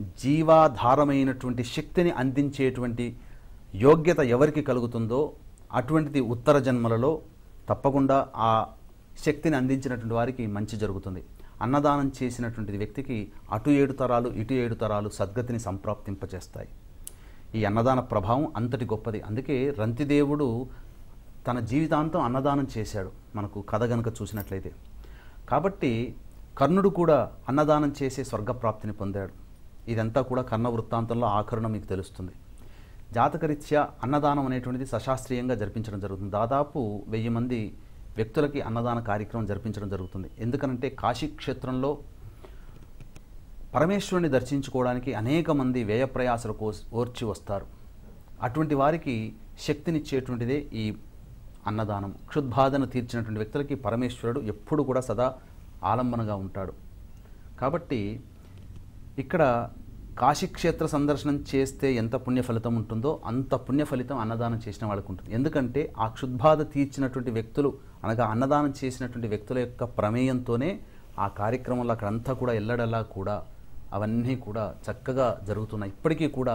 జీవాధారమైనటువంటి శక్తిని అందించేటువంటి యోగ్యత ఎవరికి కలుగుతుందో అటువంటిది ఉత్తర జన్మలలో తప్పకుండా ఆ శక్తిని అందించినటువంటి వారికి మంచి జరుగుతుంది అన్నదానం చేసినటువంటి వ్యక్తికి అటు ఏడు తరాలు ఇటు ఏడు తరాలు సద్గతిని సంప్రాప్తింపచేస్తాయి ఈ అన్నదాన ప్రభావం అంతటి గొప్పది అందుకే రంతిదేవుడు తన జీవితాంతం అన్నదానం చేశాడు మనకు కథ గనుక చూసినట్లయితే కాబట్టి కర్ణుడు కూడా అన్నదానం చేసే స్వర్గప్రాప్తిని పొందాడు ఇదంతా కూడా కర్ణ వృత్తాంతంలో ఆఖరణ మీకు తెలుస్తుంది జాతకరీత్యా అన్నదానం అనేటువంటిది సశాస్త్రీయంగా జరిపించడం జరుగుతుంది దాదాపు వెయ్యి మంది వ్యక్తులకి అన్నదాన కార్యక్రమం జరిపించడం జరుగుతుంది ఎందుకనంటే కాశీ క్షేత్రంలో పరమేశ్వరుని దర్శించుకోవడానికి అనేక మంది వ్యయ ప్రయాసలు కోస్ ఓర్చి వస్తారు అటువంటి వారికి శక్తినిచ్చేటువంటిదే ఈ అన్నదానం క్షుద్బాధను తీర్చినటువంటి వ్యక్తులకి పరమేశ్వరుడు ఎప్పుడు కూడా సదా ఆలంబనగా ఉంటాడు కాబట్టి ఇక్కడ కాశీక్షేత్ర సందర్శనం చేస్తే ఎంత పుణ్య ఫలితం ఉంటుందో అంత పుణ్య ఫలితం అన్నదానం చేసిన వాళ్ళకు ఉంటుంది ఎందుకంటే ఆ క్షుద్బాధ తీర్చినటువంటి వ్యక్తులు అనగా అన్నదానం చేసినటువంటి వ్యక్తుల యొక్క ప్రమేయంతోనే ఆ కార్యక్రమంలో అక్కడంతా కూడా ఎల్లడలా కూడా అవన్నీ కూడా చక్కగా జరుగుతున్నాయి ఇప్పటికీ కూడా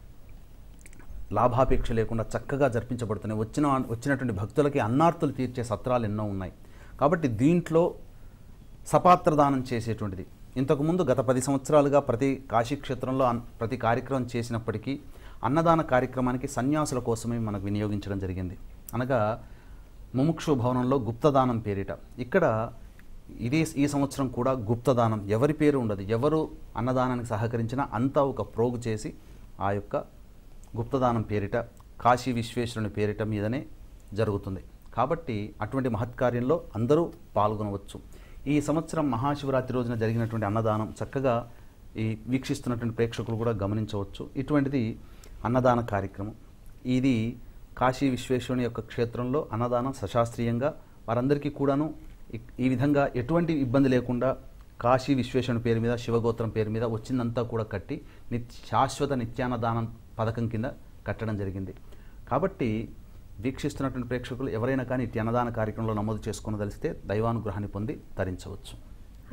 లాభాపేక్ష లేకుండా చక్కగా జరిపించబడుతున్నాయి వచ్చిన వచ్చినటువంటి భక్తులకి అన్నార్తులు తీర్చే సత్రాలు ఎన్నో ఉన్నాయి కాబట్టి దీంట్లో సపాత్ర దానం చేసేటువంటిది ఇంతకుముందు గత పది సంవత్సరాలుగా ప్రతి కాశీక్షేత్రంలో అన్- ప్రతి కార్యక్రమం చేసినప్పటికీ అన్నదాన కార్యక్రమానికి సన్యాసుల కోసమే మనకు వినియోగించడం జరిగింది అనగా ముముక్షు భవనంలో గుప్తదానం పేరిట ఇక్కడ ఇదే ఈ సంవత్సరం కూడా గుప్తదానం ఎవరి పేరు ఉండదు ఎవరు అన్నదానానికి సహకరించినా అంతా ఒక ప్రోగు చేసి ఆ యొక్క గుప్తదానం పేరిట కాశీ విశ్వేశ్వరుని పేరిట మీదనే జరుగుతుంది కాబట్టి అటువంటి మహత్కార్యంలో అందరూ పాల్గొనవచ్చు ఈ సంవత్సరం మహాశివరాత్రి రోజున జరిగినటువంటి అన్నదానం చక్కగా ఈ వీక్షిస్తున్నటువంటి ప్రేక్షకులు కూడా గమనించవచ్చు ఇటువంటిది అన్నదాన కార్యక్రమం ఇది కాశీ విశ్వేశ్వరుని యొక్క క్షేత్రంలో అన్నదానం సశాస్త్రీయంగా వారందరికీ కూడాను ఈ- ఈ విధంగా ఎటువంటి ఇబ్బంది లేకుండా కాశీ విశ్వేశ్వరుని పేరు మీద శివగోత్రం పేరు మీద వచ్చిందంతా కూడా కట్టి నిత్ శాశ్వత నిత్యాన్నదానం పథకం కింద కట్టడం జరిగింది కాబట్టి వీక్షిస్తున్నటువంటి ప్రేక్షకులు ఎవరైనా కానీ ఇట్టి అన్నదాన కార్యక్రమంలో నమోదు చేసుకునదలిస్తే దైవానుగ్రహాన్ని పొంది తరించవచ్చు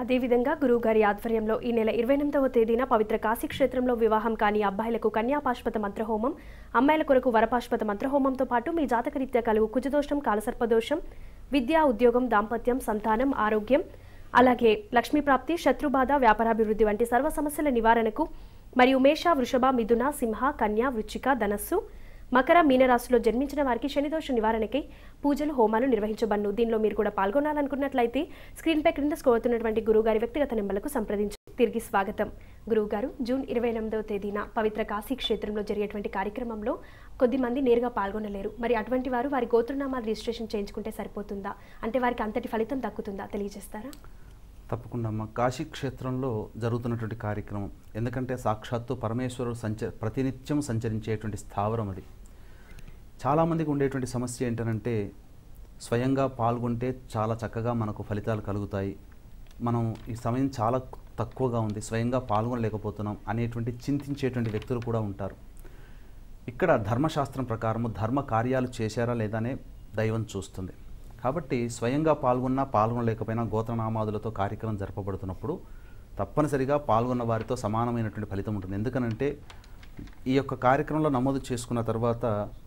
అదేవిధంగా గురువుగారి ఆధ్వర్యంలో ఈ నెల ఇరవై ఎనిమిదవ తేదీన పవిత్ర కాశీ క్షేత్రంలో వివాహం కాని అబ్బాయిలకు కన్యాపాశ్వత మంత్రహోమం అమ్మాయిల కొరకు వరపాశ్వత మంత్రహోమంతో పాటు మీ జాతకరీత్యా కలుగు కుజదోషం కాలసర్పదోషం విద్యా ఉద్యోగం దాంపత్యం సంతానం ఆరోగ్యం అలాగే లక్ష్మీప్రాప్తి శత్రుబాధ వ్యాపారాభివృద్ధి వంటి సర్వ సమస్యల నివారణకు మరియు మేష వృషభ మిథున సింహ కన్య వృచ్చిక ధనస్సు మకర మీనరాశిలో జన్మించిన వారికి శనిదోష నివారణకై పూజలు హోమాలు నిర్వహించబన్ను దీనిలో మీరు కూడా పాల్గొనాలనుకున్నట్లయితే స్క్రీన్పై క్రింద స్కోరుతున్నటువంటి గురువుగారి వ్యక్తిగత నెంబర్లకు సంప్రదించు తిరిగి స్వాగతం గురువుగారు జూన్ ఇరవై ఎనిమిదవ తేదీన పవిత్ర కాశీ క్షేత్రంలో జరిగేటువంటి కార్యక్రమంలో కొద్దిమంది నేరుగా పాల్గొనలేరు మరి అటువంటి వారు వారి గోత్రనామాలు రిజిస్ట్రేషన్ చేయించుకుంటే సరిపోతుందా అంటే వారికి అంతటి ఫలితం దక్కుతుందా తెలియజేస్తారా తప్పకుండా అమ్మ కాశీ క్షేత్రంలో జరుగుతున్నటువంటి కార్యక్రమం ఎందుకంటే సాక్షాత్తు పరమేశ్వరుడు సంచ ప్రతినిత్యం సంచరించేటువంటి స్థావరం అది చాలామందికి ఉండేటువంటి సమస్య ఏంటనంటే స్వయంగా పాల్గొంటే చాలా చక్కగా మనకు ఫలితాలు కలుగుతాయి మనం ఈ సమయం చాలా తక్కువగా ఉంది స్వయంగా పాల్గొనలేకపోతున్నాం అనేటువంటి చింతించేటువంటి వ్యక్తులు కూడా ఉంటారు ఇక్కడ ధర్మశాస్త్రం ప్రకారము ధర్మ కార్యాలు చేశారా లేదనే దైవం చూస్తుంది కాబట్టి స్వయంగా పాల్గొన్నా పాల్గొనలేకపోయినా గోత్రనామాదులతో కార్యక్రమం జరపబడుతున్నప్పుడు తప్పనిసరిగా పాల్గొన్న వారితో సమానమైనటువంటి ఫలితం ఉంటుంది ఎందుకనంటే ఈ యొక్క కార్యక్రమంలో నమోదు చేసుకున్న తర్వాత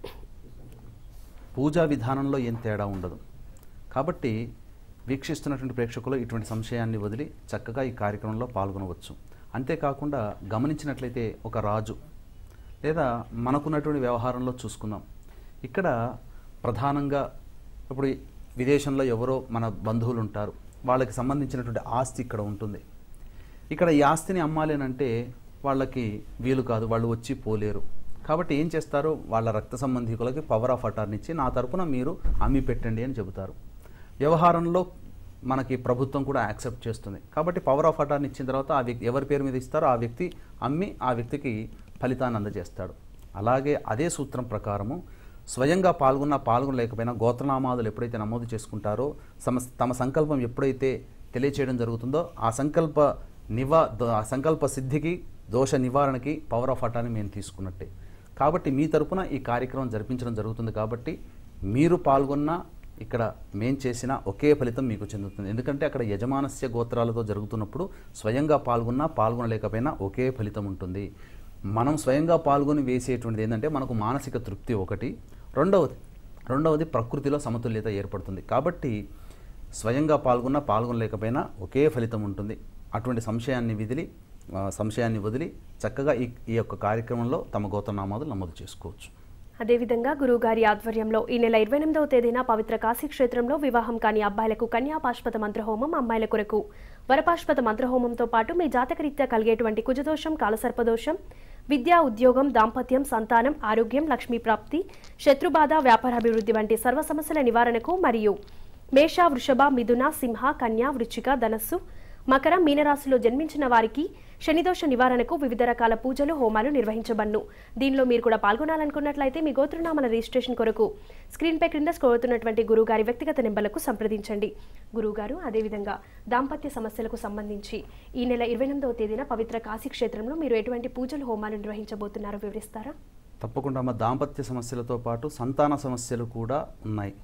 పూజా విధానంలో ఏం తేడా ఉండదు కాబట్టి వీక్షిస్తున్నటువంటి ప్రేక్షకులు ఇటువంటి సంశయాన్ని వదిలి చక్కగా ఈ కార్యక్రమంలో పాల్గొనవచ్చు అంతేకాకుండా గమనించినట్లయితే ఒక రాజు లేదా మనకున్నటువంటి వ్యవహారంలో చూసుకుందాం ఇక్కడ ప్రధానంగా ఇప్పుడు విదేశంలో ఎవరో మన బంధువులు ఉంటారు వాళ్ళకి సంబంధించినటువంటి ఆస్తి ఇక్కడ ఉంటుంది ఇక్కడ ఈ ఆస్తిని అమ్మాలి అని అంటే వాళ్ళకి వీలు కాదు వాళ్ళు వచ్చి పోలేరు కాబట్టి ఏం చేస్తారు వాళ్ళ రక్త సంబంధికులకి పవర్ ఆఫ్ అటార్నీ ఇచ్చి నా తరపున మీరు అమ్మి పెట్టండి అని చెబుతారు వ్యవహారంలో మనకి ప్రభుత్వం కూడా యాక్సెప్ట్ చేస్తుంది కాబట్టి పవర్ ఆఫ్ అటార్నీ ఇచ్చిన తర్వాత ఆ వ్యక్తి ఎవరి పేరు మీద ఇస్తారో ఆ వ్యక్తి అమ్మి ఆ వ్యక్తికి ఫలితాన్ని అందజేస్తాడు అలాగే అదే సూత్రం ప్రకారము స్వయంగా పాల్గొన్నా పాల్గొనలేకపోయినా గోత్రనామాదులు ఎప్పుడైతే నమోదు చేసుకుంటారో సమ తమ సంకల్పం ఎప్పుడైతే తెలియచేయడం జరుగుతుందో ఆ సంకల్ప నివా దో- ఆ సంకల్ప సిద్ధికి దోష నివారణకి పవర్ ఆఫ్ అటాన్ని మేము తీసుకున్నట్టే కాబట్టి మీ తరపున ఈ కార్యక్రమం జరిపించడం జరుగుతుంది కాబట్టి మీరు పాల్గొన్నా ఇక్కడ మేం చేసిన ఒకే ఫలితం మీకు చెందుతుంది ఎందుకంటే అక్కడ యజమానస్య గోత్రాలతో జరుగుతున్నప్పుడు స్వయంగా పాల్గొన్నా పాల్గొనలేకపోయినా ఒకే ఫలితం ఉంటుంది మనం స్వయంగా పాల్గొని వేసేటువంటిది ఏంటంటే మనకు మానసిక తృప్తి ఒకటి రెండవది రెండవది ప్రకృతిలో సమతుల్యత ఏర్పడుతుంది కాబట్టి స్వయంగా పాల్గొన్నా పాల్గొనలేకపోయినా ఒకే ఫలితం ఉంటుంది అటువంటి సంశయాన్ని విదిలి ఆ, సంశయాన్ని వదిలి చక్కగా ఈ ఈ యొక్క కార్యక్రమంలో తమ గోత్రనామాదులు నమోదు చేసుకోవచ్చు అదేవిధంగా గురువుగారి ఆధ్వర్యంలో ఈ నెల ఇరవై ఎనిమిదవ తేదీన పవిత్ర కాశీ క్షేత్రంలో వివాహం కాని అబ్బాయిలకు కన్యాపాశ్వత మంత్రహోమం అమ్మాయిల కొరకు వరపాశ్వత మంత్రహోమంతో పాటు మీ జాతకరీత్యా కలిగేటువంటి కుజదోషం కాలసర్పదోషం విద్యా ఉద్యోగం దాంపత్యం సంతానం ఆరోగ్యం లక్ష్మీ ప్రాప్తి శత్రుబాధ వ్యాపారాభివృద్ధి వంటి సర్వ సమస్యల నివారణకు మరియు మేష వృషభ మిథున సింహ కన్య వృచ్చిక ధనస్సు మకర మీనరాశిలో జన్మించిన వారికి శనిదోష నివారణకు వివిధ రకాల పూజలు హోమాలు నిర్వహించబన్ను దీనిలో మీరు కూడా పాల్గొనాలనుకున్నట్లయితే మీ గోత్రనామల రిజిస్ట్రేషన్ కొరకు స్క్రీన్పై క్రింద స్కోరుతున్నటువంటి గురువుగారి వ్యక్తిగత నెంబర్లకు సంప్రదించండి గురువుగారు అదేవిధంగా దాంపత్య సమస్యలకు సంబంధించి ఈ నెల ఇరవై ఎనిమిదవ తేదీన పవిత్ర కాశీ క్షేత్రంలో మీరు ఎటువంటి పూజలు హోమాలు నిర్వహించబోతున్నారో వివరిస్తారా తప్పకుండా మా దాంపత్య సమస్యలతో పాటు సంతాన సమస్యలు కూడా ఉన్నాయి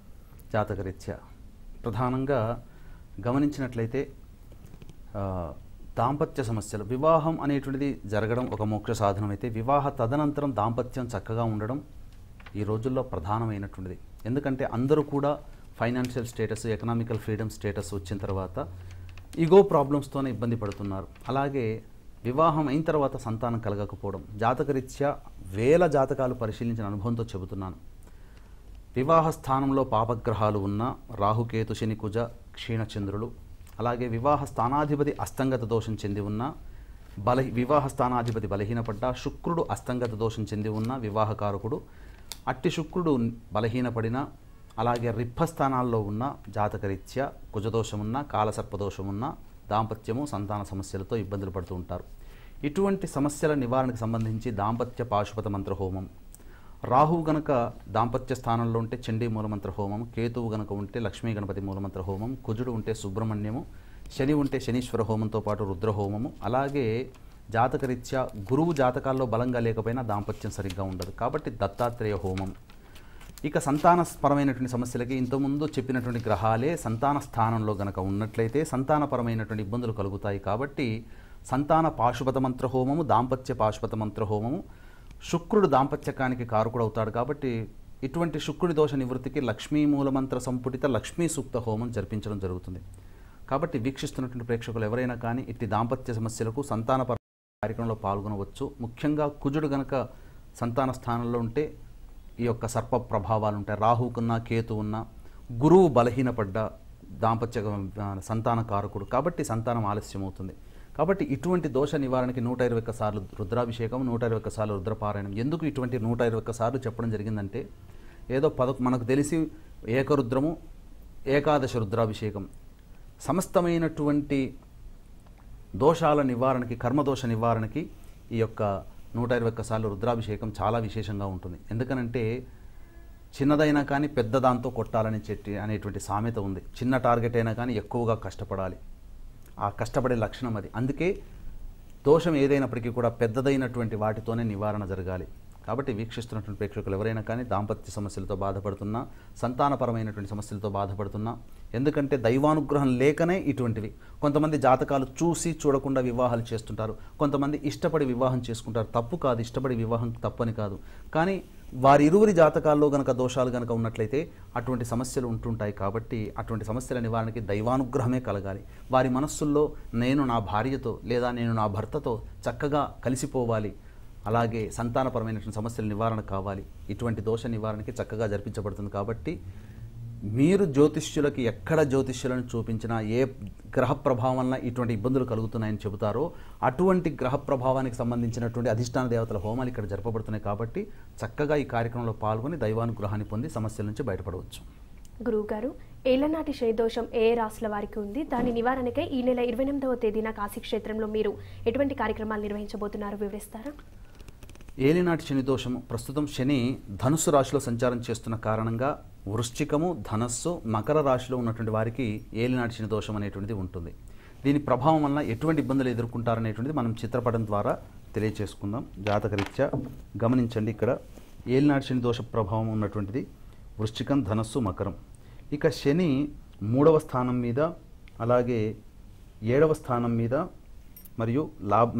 జాతకరీత్యా ప్రధానంగా గమనించినట్లయితే ఆ, దాంపత్య సమస్యలు వివాహం అనేటువంటిది జరగడం ఒక మోక్ష సాధనం అయితే వివాహ తదనంతరం దాంపత్యం చక్కగా ఉండడం ఈ రోజుల్లో ప్రధానమైనటువంటిది ఎందుకంటే అందరూ కూడా financial status economical freedom status వచ్చిన తర్వాత ఈగో ప్రాబ్లమ్స్తోనే ఇబ్బంది పడుతున్నారు అలాగే వివాహం అయిన తర్వాత సంతానం కలగకపోవడం జాతకరీత్యా వేల జాతకాలు పరిశీలించిన అనుభవంతో చెబుతున్నాను వివాహ స్థానంలో పాపగ్రహాలు ఉన్న రాహుకేతు శని కుజ క్షీణచంద్రులు అలాగే వివాహ స్థానాధిపతి అస్తంగత దోషం చెంది ఉన్న బల వివాహ స్థానాధిపతి బలహీనపడ్డ శుక్రుడు అస్తంగత దోషం చెంది ఉన్న వివాహకారకుడు అట్టి శుక్రుడు బలహీనపడిన అలాగే రిప్ప స్థానాల్లో ఉన్న జాతకరీత్యా కుజదోషమున్న కాలసర్పదోషమున్న దాంపత్యము సంతాన సమస్యలతో ఇబ్బందులు పడుతూ ఉంటారు ఇటువంటి సమస్యల నివారణకు సంబంధించి దాంపత్య పాశుపత మంత్ర హోమం రాహువు గనక దాంపత్య స్థానంలో ఉంటే చండీ మూలమంత్ర హోమం కేతువు గనక ఉంటే లక్ష్మీ గణపతి మూలమంత్ర హోమం కుజుడు ఉంటే సుబ్రహ్మణ్యము శని ఉంటే శనీశ్వర హోమంతో పాటు రుద్ర హోమము అలాగే జాతకరీత్యా గురువు జాతకాల్లో బలంగా లేకపోయినా దాంపత్యం సరిగ్గా ఉండదు కాబట్టి దత్తాత్రేయ హోమం ఇక సంతానపరమైనటువంటి సమస్యలకి ఇంతకుముందు చెప్పినటువంటి గ్రహాలే సంతాన స్థానంలో గనక ఉన్నట్లయితే సంతానపరమైనటువంటి ఇబ్బందులు కలుగుతాయి కాబట్టి సంతాన పాశుపత మంత్ర హోమము దాంపత్య పాశుపత మంత్ర హోమము శుక్రుడు దాంపత్యకానికి కారకుడు అవుతాడు కాబట్టి ఇటువంటి శుక్రుడి దోష నివృత్తికి లక్ష్మీ మూలమంత్ర సంపుటిత లక్ష్మీ సూక్త హోమం జరిపించడం జరుగుతుంది కాబట్టి వీక్షిస్తున్నటువంటి ప్రేక్షకులు ఎవరైనా కానీ ఇట్టి దాంపత్య సమస్యలకు సంతానపర కార్యక్రమంలో పాల్గొనవచ్చు ముఖ్యంగా కుజుడు గనక సంతాన స్థానంలో ఉంటే ఈ యొక్క సర్ప ప్రభావాలు ఉంటాయి రాహుకున్న కేతు ఉన్న గురువు బలహీనపడ్డ దాంపత్య ఆ, సంతాన కారకుడు కాబట్టి సంతానం ఆలస్యం అవుతుంది కాబట్టి ఇటువంటి దోష నివారణకి నూట ఇరవై ఒక్క సార్లు రుద్రాభిషేకం నూట ఇరవై ఒక్క సార్లు రుద్రపారాయణం ఎందుకు ఇటువంటి నూట ఇరవై ఒక్క సార్లు చెప్పడం జరిగిందంటే ఏదో పద మనకు తెలిసి ఏకరుద్రము ఏకాదశ రుద్రాభిషేకం సమస్తమైనటువంటి దోషాల నివారణకి కర్మదోష నివారణకి ఈ యొక్క నూట ఇరవై ఒక్క సార్లు రుద్రాభిషేకం చాలా విశేషంగా ఉంటుంది ఎందుకనంటే చిన్నదైనా కానీ పెద్ద దాంతో కొట్టాలని చెట్టి అనేటువంటి సామెత ఉంది చిన్న టార్గెట్ అయినా కానీ ఎక్కువగా కష్టపడాలి ఆ కష్టపడే లక్షణం అది అందుకే దోషం ఏదైనప్పటికీ కూడా పెద్దదైనటువంటి వాటితోనే నివారణ జరగాలి కాబట్టి వీక్షిస్తున్నటువంటి ప్రేక్షకులు ఎవరైనా కానీ దాంపత్య సమస్యలతో బాధపడుతున్నా సంతానపరమైనటువంటి సమస్యలతో బాధపడుతున్నా ఎందుకంటే దైవానుగ్రహం లేకనే ఇటువంటివి కొంతమంది జాతకాలు చూసి చూడకుండా వివాహాలు చేస్తుంటారు కొంతమంది ఇష్టపడి వివాహం చేసుకుంటారు తప్పు కాదు ఇష్టపడి వివాహం తప్పని కాదు కానీ వారి ఇరువురి జాతకాల్లో గనక దోషాలు గనక ఉన్నట్లయితే అటువంటి సమస్యలు ఉంటుంటాయి కాబట్టి అటువంటి సమస్యల నివారణకి దైవానుగ్రహమే కలగాలి వారి మనస్సుల్లో నేను నా భార్యతో లేదా నేను నా భర్తతో చక్కగా కలిసిపోవాలి అలాగే సంతానపరమైనటువంటి సమస్యల నివారణ కావాలి ఇటువంటి దోష నివారణకి చక్కగా జరిపించబడుతుంది కాబట్టి మీరు జ్యోతిష్యులకి ఎక్కడ జ్యోతిష్యులను చూపించినా ఏ గ్రహ ప్రభావం వలన ఇటువంటి ఇబ్బందులు కలుగుతున్నాయని చెబుతారో అటువంటి గ్రహ ప్రభావానికి సంబంధించినటువంటి అధిష్టాన దేవతల హోమాలు ఇక్కడ జరపబడుతున్నాయి కాబట్టి చక్కగా ఈ కార్యక్రమంలో పాల్గొని దైవానుగ్రహాన్ని పొంది సమస్యల నుంచి బయటపడవచ్చు గురువుగారు ఏళ్లనాటి శనిదోషం ఏ ఏ రాశుల వారికి ఉంది దాని నివారణకై ఈ నెల ఇరవై ఎనిమిదవ తేదీన కాశీ క్షేత్రంలో మీరు ఎటువంటి కార్యక్రమాలు నిర్వహించబోతున్నారో వివరిస్తారా ఏలినాటి శని దోషము ప్రస్తుతం శని ధనుస్సు రాశిలో సంచారం చేస్తున్న కారణంగా వృశ్చికము ధనస్సు మకర రాశిలో ఉన్నటువంటి వారికి ఏలినాటి శని దోషం అనేటువంటిది ఉంటుంది దీని ప్రభావం వలన ఎటువంటి ఇబ్బందులు ఎదుర్కొంటారనేటువంటిది మనం చిత్రపటం ద్వారా తెలియచేసుకుందాం జాతకరీత్యా గమనించండి ఇక్కడ ఏలినాటి శని దోష ప్రభావం ఉన్నటువంటిది వృశ్చికం ధనస్సు మకరం ఇక శని మూడవ స్థానం మీద అలాగే ఏడవ స్థానం మీద మరియు లాభ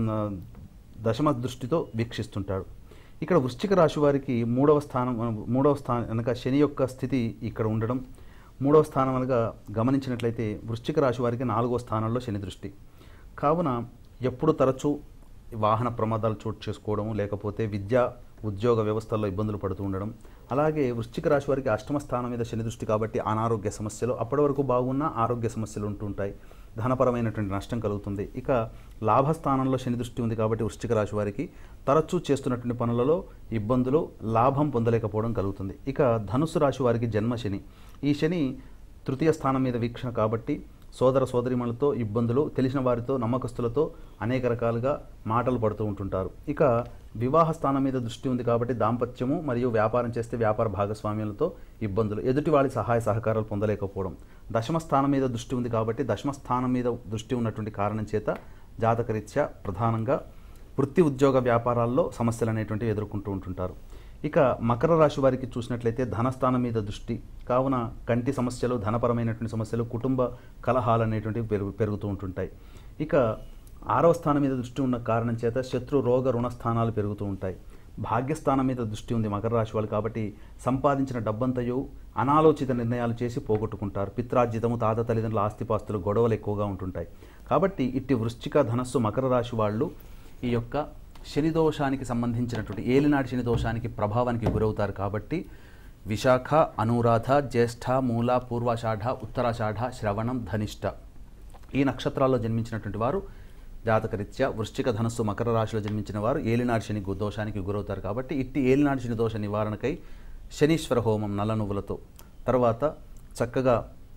దశమ దృష్టితో వీక్షిస్తుంటాడు ఇక్కడ వృశ్చిక రాశి వారికి మూడవ స్థానం మూడవ స్థానం అనగా శని యొక్క స్థితి ఇక్కడ ఉండడం మూడవ స్థానం అనగా గమనించినట్లయితే వృశ్చిక రాశి వారికి నాలుగవ స్థానంలో శని దృష్టి కావున ఎప్పుడు తరచూ వాహన ప్రమాదాలు చోటు చేసుకోవడం లేకపోతే విద్యా ఉద్యోగ వ్యవస్థల్లో ఇబ్బందులు పడుతూ ఉండడం అలాగే వృశ్చిక రాశి వారికి అష్టమ స్థానం మీద శని దృష్టి కాబట్టి అనారోగ్య సమస్యలు అప్పటి వరకు బాగున్న ఆరోగ్య సమస్యలు ఉంటుంటాయి ధనపరమైనటువంటి నష్టం కలుగుతుంది ఇక లాభస్థానంలో శని దృష్టి ఉంది కాబట్టి వృశ్చిక రాశి వారికి తరచూ చేస్తున్నటువంటి పనులలో ఇబ్బందులు లాభం పొందలేకపోవడం కలుగుతుంది ఇక ధనుసు రాశి వారికి జన్మ శని ఈ శని తృతీయ స్థానం మీద వీక్షణ కాబట్టి సోదర సోదరిమణులతో ఇబ్బందులు తెలిసిన వారితో నమ్మకస్తులతో అనేక రకాలుగా మాటలు పడుతూ ఉంటుంటారు ఇక వివాహ స్థానం మీద దృష్టి ఉంది కాబట్టి దాంపత్యము మరియు వ్యాపారం చేస్తే వ్యాపార భాగస్వామ్యాలతో ఇబ్బందులు ఎదుటి వాళ్ళ సహాయ సహకారాలు పొందలేకపోవడం దశమ స్థానం మీద దృష్టి ఉంది కాబట్టి దశమ స్థానం మీద దృష్టి ఉన్నటువంటి కారణం చేత జాతకరీత్యా ప్రధానంగా వృత్తి ఉద్యోగ వ్యాపారాల్లో సమస్యలు అనేటువంటివి ఎదుర్కొంటూ ఉంటుంటారు ఇక మకర రాశి వారికి చూసినట్లయితే ధనస్థానం మీద దృష్టి కావున కంటి సమస్యలు ధనపరమైనటువంటి సమస్యలు కుటుంబ కలహాలు అనేటువంటివి పెరుగు పెరుగుతూ ఉంటుంటాయి ఇక ఆరవ స్థానం మీద దృష్టి ఉన్న కారణం చేత శత్రు రోగ రుణ స్థానాలు పెరుగుతూ ఉంటాయి భాగ్యస్థానం మీద దృష్టి ఉంది మకర రాశి వాళ్ళు కాబట్టి సంపాదించిన డబ్బంతయు అనాలోచిత నిర్ణయాలు చేసి పోగొట్టుకుంటారు పిత్రార్జితము తాత తల్లిదండ్రుల ఆస్తిపాస్తులు గొడవలు ఎక్కువగా ఉంటుంటాయి కాబట్టి ఇట్టి వృశ్చిక ధనస్సు మకర రాశి వాళ్ళు ఈ యొక్క శని దోషానికి సంబంధించినటువంటి ఏలినాటి శని దోషానికి ప్రభావానికి గురవుతారు కాబట్టి విశాఖ అనురాధ జ్యేష్ఠ మూల పూర్వాషాఢ ఉత్తరాషాఢ శ్రవణం ధనిష్ట ఈ నక్షత్రాల్లో జన్మించినటువంటి వారు జాతకరీత్యా వృశ్చిక ధనస్సు మకర రాశిలో జన్మించిన వారు ఏలినాడు శని గు- దోషానికి గురవుతారు కాబట్టి ఇట్టి ఏలినాడు శని దోష నివారణకై శనీశ్వర హోమం నల్ల నువ్వులతో తర్వాత చక్కగా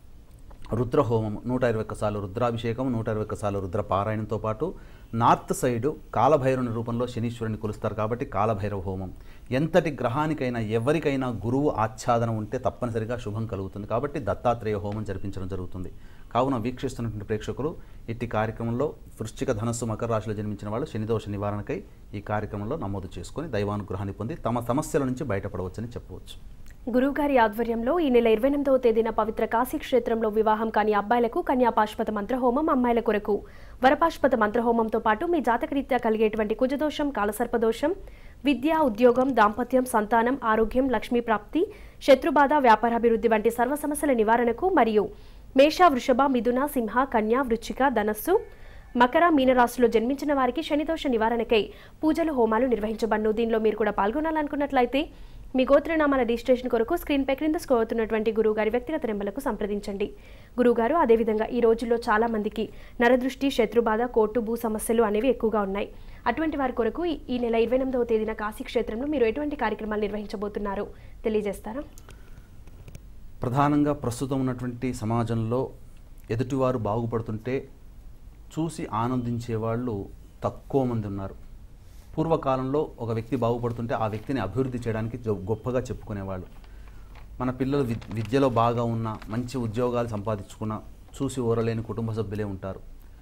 రుద్రహోమం నూట ఇరవై ఒక్క సార్లు రుద్రాభిషేకం నూట ఇరవై ఒక్క సార్లు రుద్ర పారాయణంతో పాటు నార్త్ సైడు కాలభైరవుని రూపంలో శనీశ్వరుని కొలుస్తారు కాబట్టి కాలభైరవ హోమం ఎంతటి గ్రహానికైనా ఎవరికైనా గురువు ఆచ్ఛాదన ఉంటే తప్పనిసరిగా శుభం కలుగుతుంది కాబట్టి దత్తాత్రేయ హోమం జరిపించడం జరుగుతుంది కావున వీక్షిస్తున్నటువంటి ప్రేక్షకులు ఇట్టి కార్యక్రమంలో వృశ్చిక ధనస్సు మకర రాశిలో జన్మించిన వాళ్ళు శనిదోష నివారణకై ఈ కార్యక్రమంలో నమోదు చేసుకొని దైవానుగ్రహాన్ని పొంది తమ సమస్యల నుంచి బయటపడవచ్చని చెప్పవచ్చు గురువుగారి ఆధ్వర్యంలో ఈ నెల ఇరవై ఎనిమిదవ తేదీన పవిత్ర కాశీ క్షేత్రంలో వివాహం కాని అబ్బాయిలకు కన్యాపాశ్వత మంత్రహోమం అమ్మాయిల కొరకు వరపాశ్వత మంత్రహోమంతో పాటు మీ జాతకరీత్యా కలిగేటువంటి కుజదోషం కాలసర్పదోషం విద్య ఉద్యోగం దాంపత్యం సంతానం ఆరోగ్యం లక్ష్మీ ప్రాప్తి శత్రుబాధ వ్యాపారాభివృద్ధి వంటి సర్వ సమస్యల నివారణకు మరియు మేష వృషభ మిథున సింహ కన్యా వృచ్చిక ధనస్సు మకర మీనరాశిలో జన్మించిన వారికి శనిదోష నివారణకై పూజలు హోమాలు నిర్వహించబడును దీనిలో మీరు కూడా పాల్గొనాలనుకున్నట్లయితే మీ గోత్రనామాల రిజిస్ట్రేషన్ కొరకు స్క్రీన్పై క్రింద స్క్రోల్ అవుతున్నటువంటి గురువుగారి వ్యక్తిగత నెంబర్లకు సంప్రదించండి గురువుగారు అదేవిధంగా ఈ రోజుల్లో చాలా మందికి నరదృష్టి శత్రుబాధ కోర్టు భూ సమస్యలు అనేవి ఎక్కువగా ఉన్నాయి అటువంటి వారి కొరకు ఈ- ఈ నెల ఇరవై ఎనిమిదవ తేదీన కాశీ క్షేత్రంలో మీరు ఎటువంటి కార్యక్రమాలు నిర్వహించబోతున్నారు తెలియజేస్తారా ప్రధానంగా ప్రస్తుతం ఉన్నటువంటి సమాజంలో ఎదుటివారు బాగుపడుతుంటే చూసి ఆనందించే వాళ్ళు తక్కువ మంది ఉన్నారు పూర్వకాలంలో ఒక వ్యక్తి బాగుపడుతుంటే ఆ వ్యక్తిని అభివృద్ధి చేయడానికి జో- గొప్పగా చెప్పుకునేవాళ్ళు మన పిల్లలు విద్- విద్యలో బాగా ఉన్న మంచి ఉద్యోగాలు సంపాదించుకున్న చూసి ఓరలేని కుటుంబ సభ్యులే ఉంటారు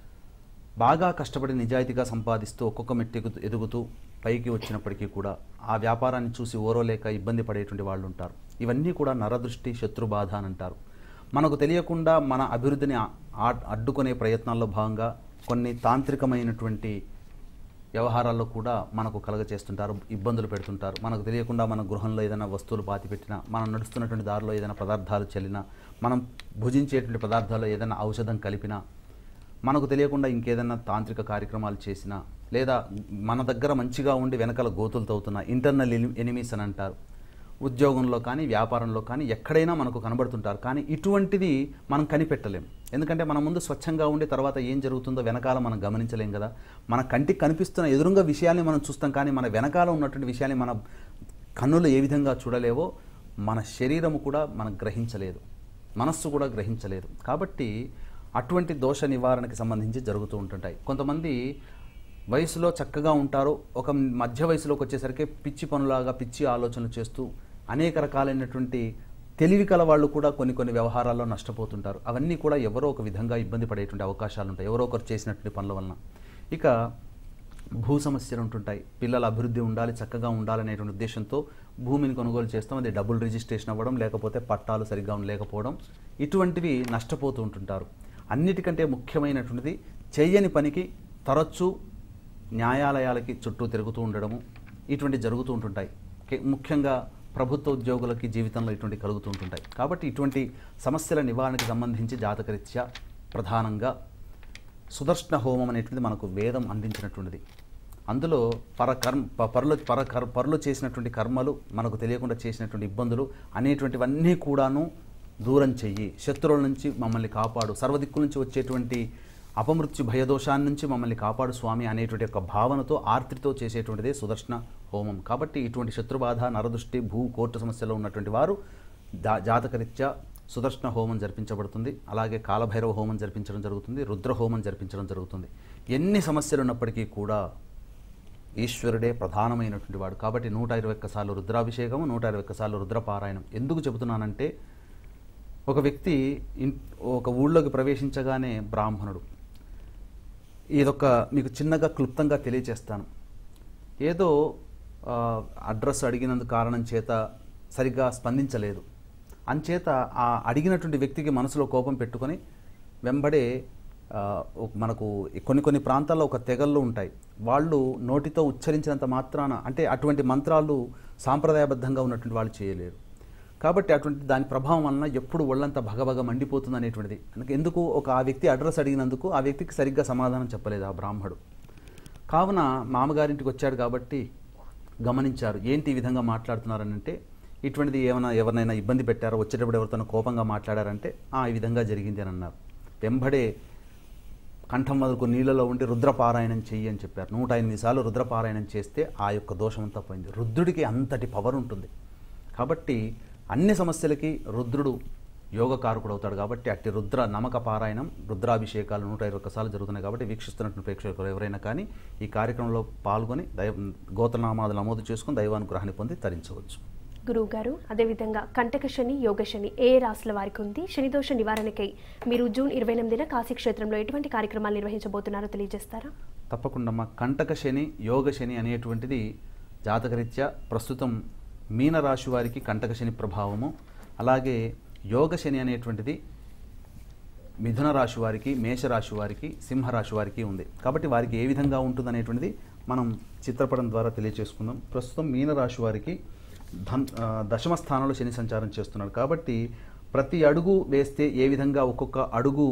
బాగా కష్టపడి నిజాయితీగా సంపాదిస్తూ ఒక్కొక్క మెట్టు ఎగుతూ ఎదుగుతూ పైకి వచ్చినప్పటికీ కూడా ఆ వ్యాపారాన్ని చూసి ఓరోలేక ఇబ్బంది పడేటువంటి వాళ్ళు ఉంటారు ఇవన్నీ కూడా నరదృష్టి శత్రుబాధ అని అంటారు మనకు తెలియకుండా మన అభివృద్ధిని ఆ- ఆ- అడ్డుకునే ప్రయత్నాల్లో భాగంగా కొన్ని తాంత్రికమైనటువంటి వ్యవహారాల్లో కూడా మనకు కలగచేస్తుంటారు ఇబ్బందులు పెడుతుంటారు మనకు తెలియకుండా మన గృహంలో ఏదైనా వస్తువులు పాతిపెట్టినా మనం నడుస్తున్నటువంటి దారిలో ఏదైనా పదార్థాలు చల్లినా మనం భుజించేటువంటి పదార్థాల్లో ఏదైనా ఔషధం కలిపినా మనకు తెలియకుండా ఇంకేదైనా తాంత్రిక కార్యక్రమాలు చేసినా లేదా మన దగ్గర మంచిగా ఉండి వెనకాల గోతులు తవ్వుతున్న ఇంటర్నల్ ఎనిమీస్ అని అంటారు ఉద్యోగంలో కానీ వ్యాపారంలో కానీ ఎక్కడైనా మనకు కనబడుతుంటారు కానీ ఇటువంటిది మనం కనిపెట్టలేం ఎందుకంటే మన ముందు స్వచ్ఛంగా ఉండి తర్వాత ఏం జరుగుతుందో వెనకాల మనం గమనించలేం కదా మన కంటికి కనిపిస్తున్న ఎదురుగా విషయాల్ని మనం చూస్తాం కానీ మన వెనకాల ఉన్నటువంటి విషయాన్ని మన కన్నులు ఏ విధంగా చూడలేవో మన శరీరము కూడా మనం గ్రహించలేదు మనస్సు కూడా గ్రహించలేదు కాబట్టి అటువంటి దోష నివారణకి సంబంధించి జరుగుతూ ఉంటుంటాయి కొంతమంది వయసులో చక్కగా ఉంటారు ఒక మధ్య వయసులోకి వచ్చేసరికి పిచ్చి పనులాగా పిచ్చి ఆలోచనలు చేస్తూ అనేక రకాలైనటువంటి తెలివి కల వాళ్ళు కూడా కొన్ని కొన్ని వ్యవహారాల్లో నష్టపోతుంటారు అవన్నీ కూడా ఎవరో ఒక విధంగా ఇబ్బంది పడేటువంటి అవకాశాలు ఉంటాయి ఎవరో ఒకరు చేసినటువంటి పనుల వలన ఇక భూ సమస్యలు ఉంటుంటాయి పిల్లల అభివృద్ధి ఉండాలి చక్కగా ఉండాలనేటువంటి ఉద్దేశంతో భూమిని కొనుగోలు చేస్తాం అది డబుల్ రిజిస్ట్రేషన్ అవ్వడం లేకపోతే పట్టాలు సరిగ్గా లేకపోవడం ఇటువంటివి నష్టపోతూ ఉంటుంటారు అన్నిటికంటే ముఖ్యమైనటువంటిది చెయ్యని పనికి తరచూ న్యాయాలయాలకి చుట్టూ తిరుగుతూ ఉండడము ఇటువంటి జరుగుతూ ఉంటుంటాయి కే- ముఖ్యంగా ప్రభుత్వ ఉద్యోగులకి జీవితంలో ఇటువంటి కలుగుతూ ఉంటుంటాయి కాబట్టి ఇటువంటి సమస్యల నివారణకి సంబంధించి జాతకరీత్యా ప్రధానంగా సుదర్శన హోమం అనేటువంటిది మనకు వేదం అందించినటువంటిది అందులో పరకర్మ ప- పరులు పరకర్ పరులు చేసినటువంటి కర్మలు మనకు తెలియకుండా చేసినటువంటి ఇబ్బందులు అనేటువంటివన్నీ కూడాను దూరం చెయ్యి శత్రువుల నుంచి మమ్మల్ని కాపాడు సర్వదిక్కుల నుంచి వచ్చేటువంటి అపమృత్యు భయదోషాన్ని నుంచి మమ్మల్ని కాపాడు స్వామి అనేటువంటి ఒక భావనతో ఆర్తితో చేసేటువంటిదే సుదర్శన హోమం కాబట్టి ఇటువంటి శత్రుబాధ నరదృష్టి భూ కోర్టు సమస్యలో ఉన్నటువంటి వారు జా జాతకరీత్యా సుదర్శన హోమం జరిపించబడుతుంది అలాగే కాలభైరవ హోమం జరిపించడం జరుగుతుంది రుద్ర హోమం జరిపించడం జరుగుతుంది ఎన్ని సమస్యలు ఉన్నప్పటికీ కూడా ఈశ్వరుడే ప్రధానమైనటువంటి వాడు కాబట్టి నూట ఇరవై ఒక్కసార్లు రుద్రాభిషేకము నూట ఇరవై ఒక్కసార్లు రుద్రపారాయణం ఎందుకు చెబుతున్నానంటే ఒక వ్యక్తి ఇన్ ఒక ఊళ్ళోకి ప్రవేశించగానే బ్రాహ్మణుడు ఇదొక మీకు చిన్నగా క్లుప్తంగా తెలియచేస్తాను ఏదో ఆ, అడ్రస్ అడిగినందుకు కారణం చేత సరిగ్గా స్పందించలేదు అంచేత ఆ అడిగినటువంటి వ్యక్తికి మనసులో కోపం పెట్టుకొని వెంబడే ఆ, ఒక- మనకు కొన్ని కొన్ని ప్రాంతాల్లో ఒక తెగళ్ళు ఉంటాయి వాళ్ళు నోటితో ఉచ్చరించినంత మాత్రాన అంటే అటువంటి మంత్రాలు సాంప్రదాయబద్ధంగా ఉన్నటువంటి వాళ్ళు చేయలేరు కాబట్టి అటువంటి దాని ప్రభావం వలన ఎప్పుడు ఒళ్ళంతా భగభగ మండిపోతుంది అనేటువంటిది అందుకే ఎందుకు ఒక ఆ వ్యక్తి అడ్రస్ అడిగినందుకు ఆ వ్యక్తికి సరిగ్గా సమాధానం చెప్పలేదు ఆ బ్రాహ్మడు కావున మామగారింటికి వచ్చాడు కాబట్టి గమనించారు ఏంటి ఈ విధంగా మాట్లాడుతున్నారని అంటే ఇటువంటిది ఏమైనా ఎవరినైనా ఇబ్బంది పెట్టారో వచ్చేటప్పుడు ఎవరితో కోపంగా మాట్లాడారంటే ఆ ఈ విధంగా జరిగింది అని అన్నారు వెంబడే కంఠం వరకు నీళ్ళలో ఉండి రుద్రపారాయణం చెయ్యి అని చెప్పారు నూట ఎనిమిది సార్లు రుద్రపారాయణం చేస్తే ఆ యొక్క దోషం అంతా పోయింది రుద్రుడికి అంతటి పవర్ ఉంటుంది కాబట్టి అన్ని సమస్యలకి రుద్రుడు యోగకారకుడు అవుతాడు కాబట్టి అట్టి రుద్ర నమక పారాయణం రుద్రాభిషేకాలు నూట ఇరవై ఒక్కసార్లు జరుగుతున్నాయి కాబట్టి వీక్షిస్తున్నటువంటి ప్రేక్షకులు ఎవరైనా కానీ ఈ కార్యక్రమంలో పాల్గొని దైవ గోత్రనామాలు నమోదు చేసుకుని దైవానుగ్రహాన్ని పొంది తరించవచ్చు గురువు గారు అదేవిధంగా కంటక శని యోగ శని ఏ రాశుల వారికి ఉంది శనిదోష నివారణకై మీరు జూన్ ఇరవై ఎనిమిదిన కాశీ క్షేత్రంలో ఎటువంటి కార్యక్రమాలు నిర్వహించబోతున్నారో తెలియజేస్తారా తప్పకుండా మా కంటక శని యోగ శని అనేటువంటిది జాతకరీత్యా ప్రస్తుతం మీన రాశి వారికి కంటక శని ప్రభావము అలాగే యోగ శని అనేటువంటిది మిథున రాశి వారికి మేషరాశి వారికి సింహరాశి వారికి ఉంది కాబట్టి వారికి ఏ విధంగా ఉంటుంది అనేటువంటిది మనం చిత్రపటం ద్వారా తెలియచేసుకుందాం ప్రస్తుతం మీనరాశి వారికి ధన్ ఆ, దశమ స్థానంలో శని సంచారం చేస్తున్నాడు కాబట్టి ప్రతి అడుగు వేస్తే ఏ విధంగా ఒక్కొక్క అడుగు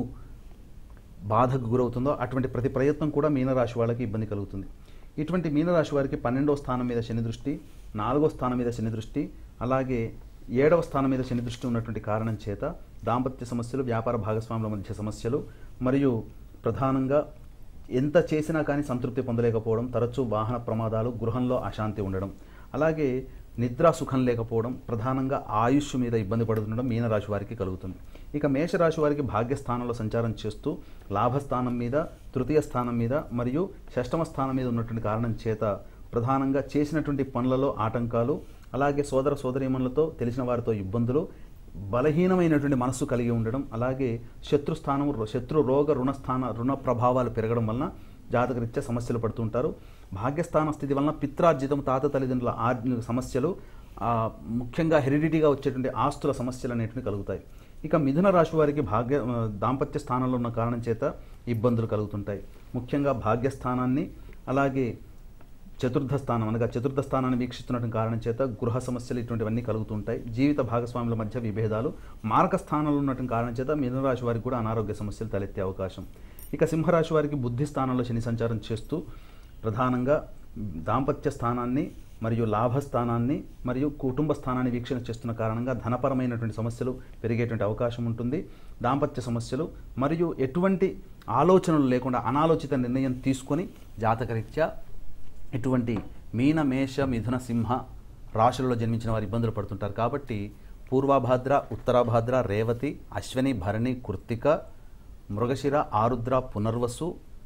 బాధకు గురవుతుందో అటువంటి ప్రతి ప్రయత్నం కూడా మీనరాశి వాళ్ళకి ఇబ్బంది కలుగుతుంది ఇటువంటి మీనరాశి వారికి పన్నెండవ స్థానం మీద శని దృష్టి నాలుగో స్థానం మీద శని దృష్టి అలాగే ఏడవ స్థానం మీద శని దృష్టి ఉన్నటువంటి కారణం చేత దాంపత్య సమస్యలు వ్యాపార భాగస్వాముల మధ్య సమస్యలు మరియు ప్రధానంగా ఎంత చేసినా కానీ సంతృప్తి పొందలేకపోవడం తరచూ వాహన ప్రమాదాలు గృహంలో అశాంతి ఉండడం అలాగే నిద్రా సుఖం లేకపోవడం ప్రధానంగా ఆయుష్ మీద ఇబ్బంది పడుతుండడం మీనరాశి వారికి కలుగుతుంది ఇక మేషరాశి వారికి భాగ్యస్థానంలో సంచారం చేస్తూ లాభస్థానం మీద తృతీయ స్థానం మీద మరియు షష్టమ స్థానం మీద ఉన్నటువంటి కారణం చేత ప్రధానంగా చేసినటువంటి పనులలో ఆటంకాలు అలాగే సోదర సోదరీమణులతో తెలిసిన వారితో ఇబ్బందులు బలహీనమైనటువంటి మనస్సు కలిగి ఉండడం అలాగే శత్రుస్థానం శత్రు రోగ రుణస్థాన రుణ ప్రభావాలు పెరగడం వలన జాతకరీత్యా సమస్యలు పడుతుంటారు భాగ్యస్థాన స్థితి వలన పిత్రార్జితం తాత తల్లిదండ్రుల ఆర్ సమస్యలు ఆ, ముఖ్యంగా హెరిడిటీగా వచ్చేటువంటి ఆస్తుల సమస్యలు అనేటివి కలుగుతాయి ఇక మిథున రాశి వారికి భాగ్య ఆ, దాంపత్య స్థానంలో ఉన్న కారణం చేత ఇబ్బందులు కలుగుతుంటాయి ముఖ్యంగా భాగ్యస్థానాన్ని అలాగే చతుర్థ స్థానం అనగా చతుర్థ స్థానాన్ని వీక్షిస్తున్నటువంటి కారణం చేత గృహ సమస్యలు ఇటువంటివన్నీ కలుగుతుంటాయి జీవిత భాగస్వాముల మధ్య విభేదాలు మారక స్థానంలో ఉన్నటువంటి కారణం చేత మిథున రాశి వారికి కూడా అనారోగ్య సమస్యలు తలెత్తే అవకాశం ఇక సింహరాశి వారికి బుద్ధి స్థానంలో శని సంచారం చేస్తూ ప్రధానంగా దాంపత్య స్థానాన్ని మరియు లాభస్థానాన్ని మరియు కుటుంబ స్థానాన్ని వీక్షణ చేస్తున్న కారణంగా ధనపరమైనటువంటి సమస్యలు పెరిగేటువంటి అవకాశం ఉంటుంది దాంపత్య సమస్యలు మరియు ఎటువంటి ఆలోచనలు లేకుండా అనాలోచిత నిర్ణయం తీసుకొని జాతకరీత్యా ఇటువంటి మీన మేష మిథున సింహ రాశులలో జన్మించిన వారు ఇబ్బందులు పడుతుంటారు కాబట్టి పూర్వభాద్ర ఉత్తరాభాద్ర రేవతి అశ్వని భరణి కృత్తిక మృగశిర ఆరుద్ర పునర్వసు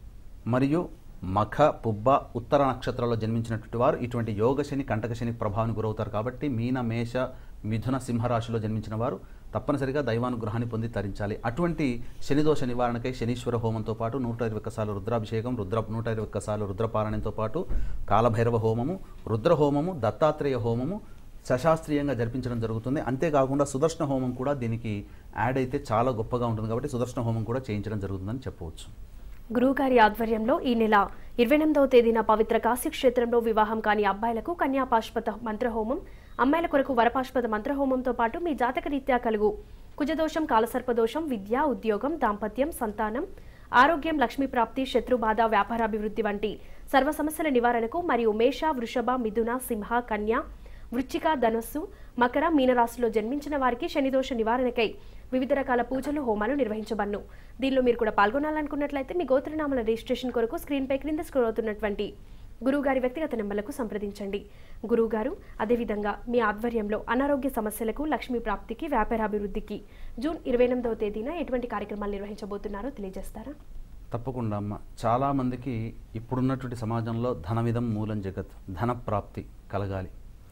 మరియు మఖ పుబ్బ ఉత్తర నక్షత్రాల్లో జన్మించినటువంటి వారు ఇటువంటి యోగశని కంటకశని ప్రభావానికి గురవుతారు కాబట్టి మీన మేష మిథున సింహరాశిలో జన్మించిన వారు తప్పనిసరిగా దైవానుగ్రహాన్ని పొంది తరించాలి అటువంటి శనిదోష నివారణకై శనీశ్వర హోమంతో పాటు నూట ఇరవై ఒక్కసార్లు రుద్రాభిషేకం రుద్ర నూట ఇరవై ఒక్కసార్లు రుద్రపారాయణంతో పాటు కాలభైరవ హోమము రుద్ర హోమము దత్తాత్రేయ హోమము సశాస్త్రీయంగా జరిపించడం జరుగుతుంది అంతేకాకుండా సుదర్శన హోమం కూడా దీనికి యాడ్ అయితే చాలా గొప్పగా ఉంటుంది కాబట్టి సుదర్శన హోమం కూడా చేయించడం జరుగుతుందని చెప్పవచ్చు గురువుగారి ఆధ్వర్యంలో ఈ నెల ఇరవై ఎనిమిదవ తేదీన పవిత్ర కాశీ క్షేత్రంలో వివాహం కాని అబ్బాయిలకు కన్యాపాష్పత మంత్రహోమం అమ్మాయిల కొరకు వరపాష్పత మంత్రహోమంతో పాటు మీ జాతక రీత్యా కలుగు కుజదోషం కాలసర్పదోషం విద్య ఉద్యోగం దాంపత్యం సంతానం ఆరోగ్యం లక్ష్మీ ప్రాప్తి శత్రుబాధ వ్యాపారాభివృద్ధి వంటి సర్వ సమస్యల నివారణకు మరియు మేష వృషభ మిథున సింహ కన్య వృచ్చిక ధనస్సు మకర మీనరాశిలో జన్మించిన వారికి శనిదోష నివారణకై వివిధ రకాల పూజలు హోమాలు నిర్వహించబన్ను దీనిలో మీరు కూడా పాల్గొనాలనుకున్నట్లయితే మీ గోత్రనామాల రిజిస్ట్రేషన్ కొరకు స్క్రీన్పై క్రింద స్క్రోల్ అవుతున్నటువంటి గురువుగారి వ్యక్తిగత నెంబర్లకు సంప్రదించండి గురువుగారు అదేవిధంగా మీ ఆధ్వర్యంలో అనారోగ్య సమస్యలకు లక్ష్మీ ప్రాప్తికి వ్యాపారాభివృద్ధికి జూన్ ఇరవై ఎనిమిదవ తేదీన ఎటువంటి కార్యక్రమాలు నిర్వహించబోతున్నారో తెలియజేస్తారా తప్పకుండా అమ్మ చాలామందికి ఇప్పుడున్నటువంటి సమాజంలో ధనవిధం మూలం జగత్ ధన ప్రాప్తి కలగాలి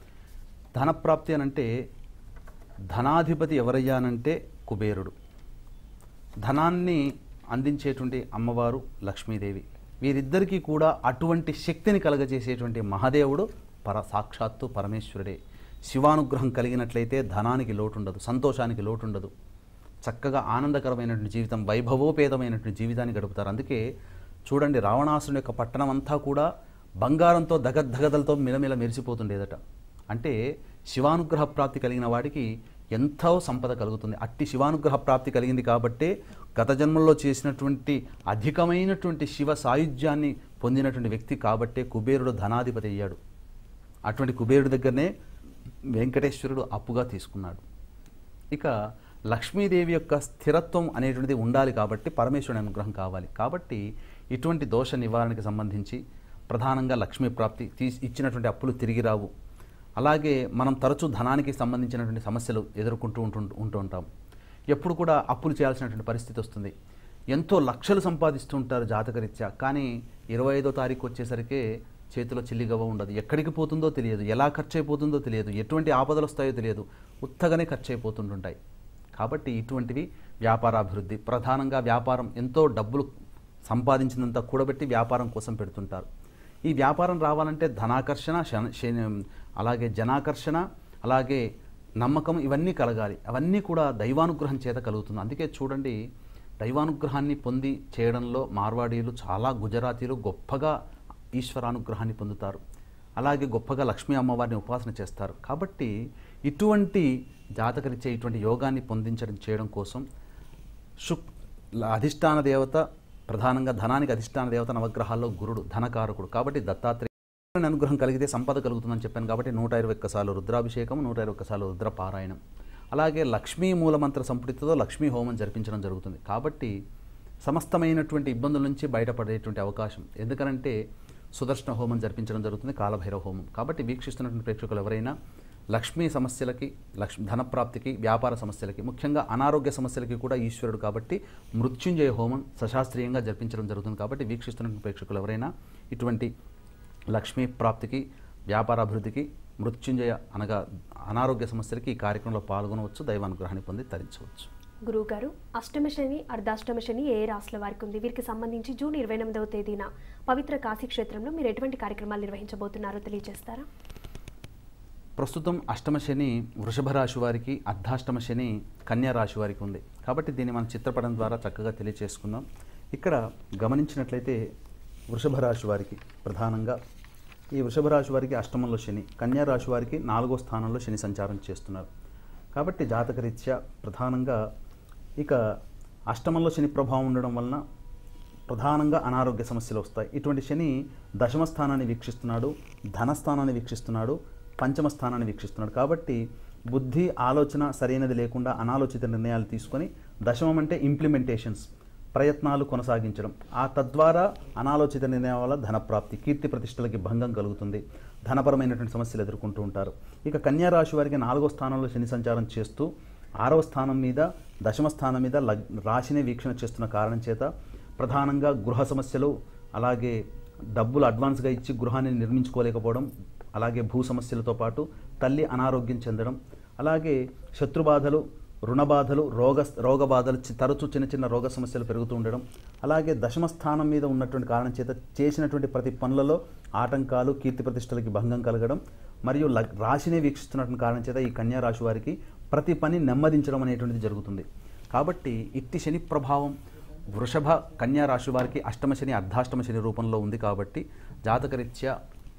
ధనప్రాప్తి అనంటే ధనాధిపతి ఎవరయ్యానంటే కుబేరుడు ధనాన్ని అందించేటువంటి అమ్మవారు లక్ష్మీదేవి వీరిద్దరికీ కూడా అటువంటి శక్తిని కలగజేసేటువంటి మహాదేవుడు పర సాక్షాత్తు పరమేశ్వరుడే శివానుగ్రహం కలిగినట్లయితే ధనానికి లోటుండదు సంతోషానికి లోటుండదు చక్కగా ఆనందకరమైనటువంటి జీవితం వైభవోపేతమైనటువంటి జీవితాన్ని గడుపుతారు అందుకే చూడండి రావణాసుని యొక్క పట్టణం అంతా కూడా బంగారంతో దగద్దగదలతో మిలమిల మెరిసిపోతుండేదట అంటే శివానుగ్రహ ప్రాప్తి కలిగిన వాడికి ఎంతో సంపద కలుగుతుంది అట్టి శివానుగ్రహ ప్రాప్తి కలిగింది కాబట్టే గత జన్మల్లో చేసినటువంటి అధికమైనటువంటి శివ సాయుధ్యాన్ని పొందినటువంటి వ్యక్తి కాబట్టే కుబేరుడు ధనాధిపతి అయ్యాడు అటువంటి కుబేరుడి దగ్గరనే వెంకటేశ్వరుడు అప్పుగా తీసుకున్నాడు ఇక లక్ష్మీదేవి యొక్క స్థిరత్వం అనేటువంటిది ఉండాలి కాబట్టి పరమేశ్వరుని అనుగ్రహం కావాలి కాబట్టి ఇటువంటి దోష నివారణకి సంబంధించి ప్రధానంగా లక్ష్మీ ప్రాప్తి తీసి ఇచ్చినటువంటి అప్పులు తిరిగి రావు అలాగే మనం తరచూ ధనానికి సంబంధించినటువంటి సమస్యలు ఎదుర్కొంటూ ఉంటూ ఉంటూ ఉంటాం ఎప్పుడు కూడా అప్పులు చేయాల్సినటువంటి పరిస్థితి వస్తుంది ఎంతో లక్షలు సంపాదిస్తూ ఉంటారు జాతకరీత్యా కానీ ఇరవై ఐదో తారీఖు వచ్చేసరికి చేతిలో చిల్లిగవ్వ ఉండదు ఎక్కడికి పోతుందో తెలియదు ఎలా ఖర్చు అయిపోతుందో తెలియదు ఎటువంటి ఆపదలు వస్తాయో తెలియదు ఉత్తగానే ఖర్చు అయిపోతుంటుంటాయి కాబట్టి ఇటువంటివి వ్యాపారాభివృద్ధి ప్రధానంగా వ్యాపారం ఎంతో డబ్బులు సంపాదించినంత కూడబెట్టి వ్యాపారం కోసం పెడుతుంటారు ఈ వ్యాపారం రావాలంటే ధనాకర్షణ శన- శని- అలాగే జనాకర్షణ అలాగే నమ్మకం ఇవన్నీ కలగాలి అవన్నీ కూడా దైవానుగ్రహం చేత కలుగుతుంది అందుకే చూడండి దైవానుగ్రహాన్ని పొంది చేయడంలో మార్వాడీలు చాలా గుజరాతీలు గొప్పగా ఈశ్వరానుగ్రహాన్ని పొందుతారు అలాగే గొప్పగా లక్ష్మీ అమ్మవారిని ఉపాసన చేస్తారు కాబట్టి ఇటువంటి జాతకరిచ్చే ఇటువంటి యోగాన్ని పొందించడం చేయడం కోసం శుక్ అధిష్టాన దేవత ప్రధానంగా ధనానికి అధిష్టాన దేవత నవగ్రహాల్లో గురుడు ధనకారకుడు కాబట్టి దత్తాత్రేయ దేవుని అనుగ్రహం కలిగితే సంపద కలుగుతుందని చెప్పాను కాబట్టి నూట ఇరవై ఒక్కసార్లు రుద్రాభిషేకం నూట ఇరవై ఒక్కసార్లు రుద్ర పారాయణం అలాగే లక్ష్మీ మూలమంత్ర సంపుటితో లక్ష్మీ హోమం జరిపించడం జరుగుతుంది కాబట్టి సమస్తమైనటువంటి ఇబ్బందుల నుంచి బయటపడేటువంటి అవకాశం ఎందుకనంటే సుదర్శన హోమం జరిపించడం జరుగుతుంది కాలభైరవ హోమం కాబట్టి వీక్షిస్తున్నటువంటి ప్రేక్షకులు ఎవరైనా లక్ష్మీ సమస్యలకి లక్ష్మి ధనప్రాప్తికి వ్యాపార సమస్యలకి ముఖ్యంగా అనారోగ్య సమస్యలకి కూడా ఈశ్వరుడు కాబట్టి మృత్యుంజయ హోమం సశాస్త్రీయంగా జరిపించడం జరుగుతుంది కాబట్టి వీక్షిస్తున్నటువంటి ప్రేక్షకులు ఎవరైనా ఇటువంటి లక్ష్మీ ప్రాప్తికి వ్యాపారాభివృద్ధికి మృత్యుంజయ అనగా అనారోగ్య సమస్యలకి ఈ కార్యక్రమంలో పాల్గొనవచ్చు దైవానుగ్రహాన్ని పొంది తరించవచ్చు గురువు గారు అష్టమ శని అర్ధాష్టమ శని ఏ ఏ రాశుల వారికి ఉంది వీరికి సంబంధించి జూన్ ఇరవై ఎనిమిదవ తేదీన పవిత్ర కాశీ క్షేత్రంలో మీరు ఎటువంటి కార్యక్రమాలు నిర్వహించబోతున్నారో తెలియజేస్తారా ప్రస్తుతం అష్టమ శని వృషభ రాశి వారికి అర్ధాష్టమ శని కన్యా రాశి వారికి ఉంది కాబట్టి దీన్ని మనం చిత్రపటం ద్వారా చక్కగా తెలియచేసుకుందాం ఇక్కడ గమనించినట్లయితే వృషభ రాశి వారికి ప్రధానంగా ఈ వృషభ రాశి వారికి అష్టమంలో శని కన్యా రాశి వారికి నాలుగో స్థానంలో శని సంచారం చేస్తున్నారు కాబట్టి జాతకరీత్యా ప్రధానంగా ఇక అష్టమంలో శని ప్రభావం ఉండడం వలన ప్రధానంగా అనారోగ్య సమస్యలు వస్తాయి ఇటువంటి శని దశమ స్థానాన్ని వీక్షిస్తున్నాడు ధనస్థానాన్ని వీక్షిస్తున్నాడు పంచమ స్థానాన్ని వీక్షిస్తున్నాడు కాబట్టి బుద్ధి ఆలోచన సరైనది లేకుండా అనాలోచిత నిర్ణయాలు తీసుకొని దశమం అంటే ఇంప్లిమెంటేషన్స్ ప్రయత్నాలు కొనసాగించడం ఆ తద్వారా అనాలోచిత నిర్ణయం వల్ల ధనప్రాప్తి కీర్తి ప్రతిష్టలకి భంగం కలుగుతుంది ధనపరమైనటువంటి సమస్యలు ఎదుర్కొంటూ ఉంటారు ఇక కన్యా రాశి వారికి నాలుగో స్థానంలో శని సంచారం చేస్తూ ఆరవ స్థానం మీద దశమ స్థానం మీద లగ్ రాశిని వీక్షణ చేస్తున్న కారణం చేత ప్రధానంగా గృహ సమస్యలు అలాగే డబ్బులు అడ్వాన్స్గా ఇచ్చి గృహాన్ని నిర్మించుకోలేకపోవడం అలాగే భూ సమస్యలతో పాటు తల్లి అనారోగ్యం చెందడం అలాగే శత్రుబాధలు రుణబాధలు రోగ రోగ బాధలు చి- తరచూ చిన్న చిన్న రోగ సమస్యలు పెరుగుతూ ఉండడం అలాగే దశమ స్థానం మీద ఉన్నటువంటి కారణం చేత చేసినటువంటి ప్రతి పనులలో ఆటంకాలు కీర్తి ప్రతిష్టలకి భంగం కలగడం మరియు లగ్- రాశిని వీక్షిస్తున్నటువంటి కారణం చేత ఈ కన్యా రాశి వారికి ప్రతి పని నెమ్మదించడం అనేటువంటిది జరుగుతుంది కాబట్టి ఇట్టి శని ప్రభావం వృషభ కన్యా రాశి వారికి అష్టమ శని అర్ధాష్టమ శని రూపంలో ఉంది కాబట్టి జాతకరీత్యా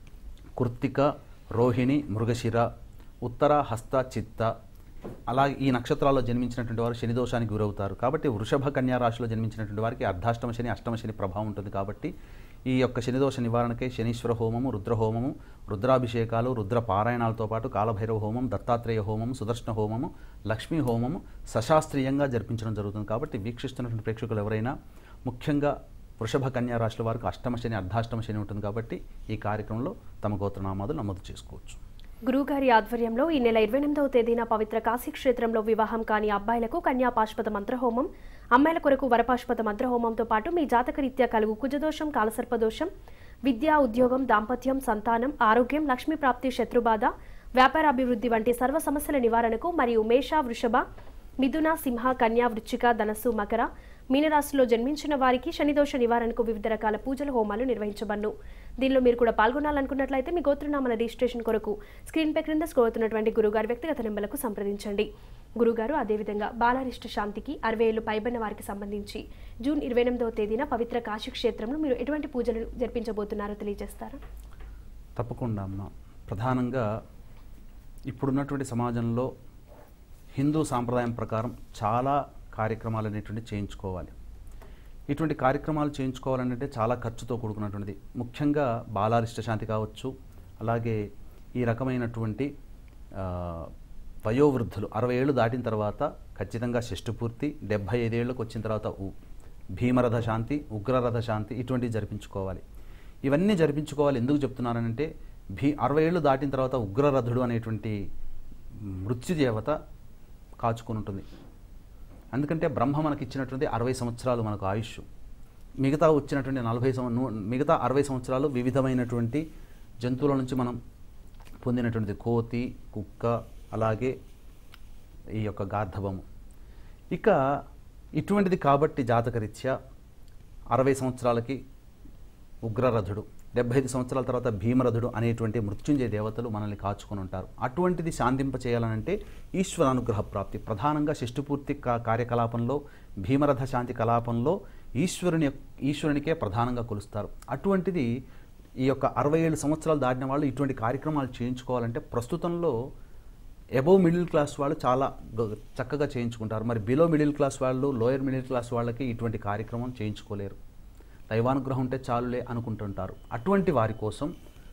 కృత్తిక రోహిణి మృగశిర ఉత్తర హస్త చిత్త అలాగే ఈ నక్షత్రాల్లో జన్మించినటువంటి వారు శని దోషానికి గురవుతారు కాబట్టి వృషభ కన్యా రాశిలో జన్మించినటువంటి వారికి అర్ధాష్టమ శని అష్టమ శని ప్రభావం ఉంటుంది కాబట్టి ఈ యొక్క శనిదోష నివారణకై శనీశ్వర హోమము రుద్ర హోమము రుద్రాభిషేకాలు రుద్ర పారాయణాలతో పాటు కాలభైరవ హోమం దత్తాత్రేయ హోమము సుదర్శన హోమము లక్ష్మీ హోమము సశాస్త్రీయంగా జరిపించడం జరుగుతుంది కాబట్టి వీక్షిస్తున్నటువంటి ప్రేక్షకులు ఎవరైనా ముఖ్యంగా వృషభ కన్యా రాశుల వారికి అష్టమ శని అర్ధాష్టమ శని ఉంటుంది కాబట్టి ఈ కార్యక్రమంలో తమ గోత్రనామాలు నమోదు చేసుకోవచ్చు గురువుగారి ఆధ్వర్యంలో ఈ నెల ఇరవై ఎనిమిదవ తేదీన పవిత్ర కాశీ క్షేత్రంలో వివాహం కాని అబ్బాయిలకు కన్యాపాష్పత మంత్రహోమం అమ్మాయిల కొరకు వరపాష్పత మంత్రహోమంతో పాటు మీ జాతకరీత్యా కలుగు కుజదోషం కాలసర్పదోషం విద్య ఉద్యోగం దాంపత్యం సంతానం ఆరోగ్యం లక్ష్మీ ప్రాప్తి శత్రుబాధ వ్యాపారాభివృద్ధి వంటి సర్వ సమస్యల నివారణకు మరియు మేష వృషభ మిథున సింహ కన్యా వృచ్చిక ధనస్సు మకర మీనరాశిలో జన్మించిన వారికి శనిదోష నివారణకు వివిధ రకాల పూజల హోమాలు నిర్వహించబన్ను దీనిలో మీరు కూడా పాల్గొనాలనుకున్నట్లయితే మీ గోత్రనామల రిజిస్ట్రేషన్ కొరకు స్క్రీన్పై క్రింద స్క్రోల్ అవుతున్నటువంటి గురుగారి వ్యక్తిగత నెంబర్లకు సంప్రదించండి గురుగారు అదేవిధంగా బాలారిష్ట శాంతికి అరవై ఏళ్ళు పైబడిన వారికి సంబంధించి జూన్ ఇరవై ఎనిమిదవ తేదీన పవిత్ర కాశీ క్షేత్రంలో మీరు ఎటువంటి పూజలు జరిపించబోతున్నారో తెలియజేస్తారా తప్పకుండా అమ్మ ప్రధానంగా ఇప్పుడున్నటువంటి సమాజంలో హిందూ సాంప్రదాయం ప్రకారం చాలా కార్యక్రమాలు అనేటువంటి చేయించుకోవాలి ఇటువంటి కార్యక్రమాలు చేయించుకోవాలంటే చాలా ఖర్చుతో కూడుకున్నటువంటిది ముఖ్యంగా బాలారిష్ట శాంతి కావచ్చు అలాగే ఈ రకమైనటువంటి ఆ, వయోవృద్ధులు అరవై ఏళ్ళు దాటిన తర్వాత ఖచ్చితంగా షష్ఠపూర్తి డెబ్భై ఐదేళ్ళకు వచ్చిన తర్వాత ఉ- భీమరథ శాంతి ఉగ్రరథ శాంతి ఇటువంటివి జరిపించుకోవాలి ఇవన్నీ జరిపించుకోవాలి ఎందుకు చెప్తున్నానంటే భీ అరవై ఏళ్ళు దాటిన తర్వాత ఉగ్రరథుడు అనేటువంటి మృత్యు దేవత కాచుకొని ఉంటుంది ఎందుకంటే బ్రహ్మ మనకి ఇచ్చినటువంటి అరవై సంవత్సరాలు మనకు ఆయుష్ మిగతా వచ్చినటువంటి నలభై సంవ ను- మిగతా అరవై సంవత్సరాలు వివిధమైనటువంటి జంతువుల నుంచి మనం పొందినటువంటిది కోతి కుక్క అలాగే ఈ యొక్క గార్ధవము ఇక ఇటువంటిది కాబట్టి జాతకరీత్యా అరవై సంవత్సరాలకి ఉగ్రరథుడు డెబ్బై ఐదు సంవత్సరాల తర్వాత భీమరథుడు అనేటువంటి మృత్యుంజయ దేవతలు మనల్ని కాచుకొని ఉంటారు అటువంటిది శాంతింప చేయాలనంటే ఈశ్వర అనుగ్రహ ప్రాప్తి ప్రధానంగా షష్టిపూర్తి కా- కార్యకలాపంలో భీమరథ శాంతి కలాపంలో ఈశ్వరుని యొక్క- ఈశ్వరునికే ప్రధానంగా కొలుస్తారు అటువంటిది ఈ యొక్క అరవై ఏడు సంవత్సరాలు దాటిన వాళ్ళు ఇటువంటి కార్యక్రమాలు చేయించుకోవాలంటే ప్రస్తుతంలో అబోవ్ మిడిల్ క్లాస్ వాళ్ళు చాలా గ- చక్కగా చేయించుకుంటారు మరి బిలో మిడిల్ క్లాస్ వాళ్ళు లోయర్ మిడిల్ క్లాస్ వాళ్ళకి ఇటువంటి కార్యక్రమం చేయించుకోలేరు దైవానుగ్రహం ఉంటే చాలులే అనుకుంటుంటారు అటువంటి వారి కోసం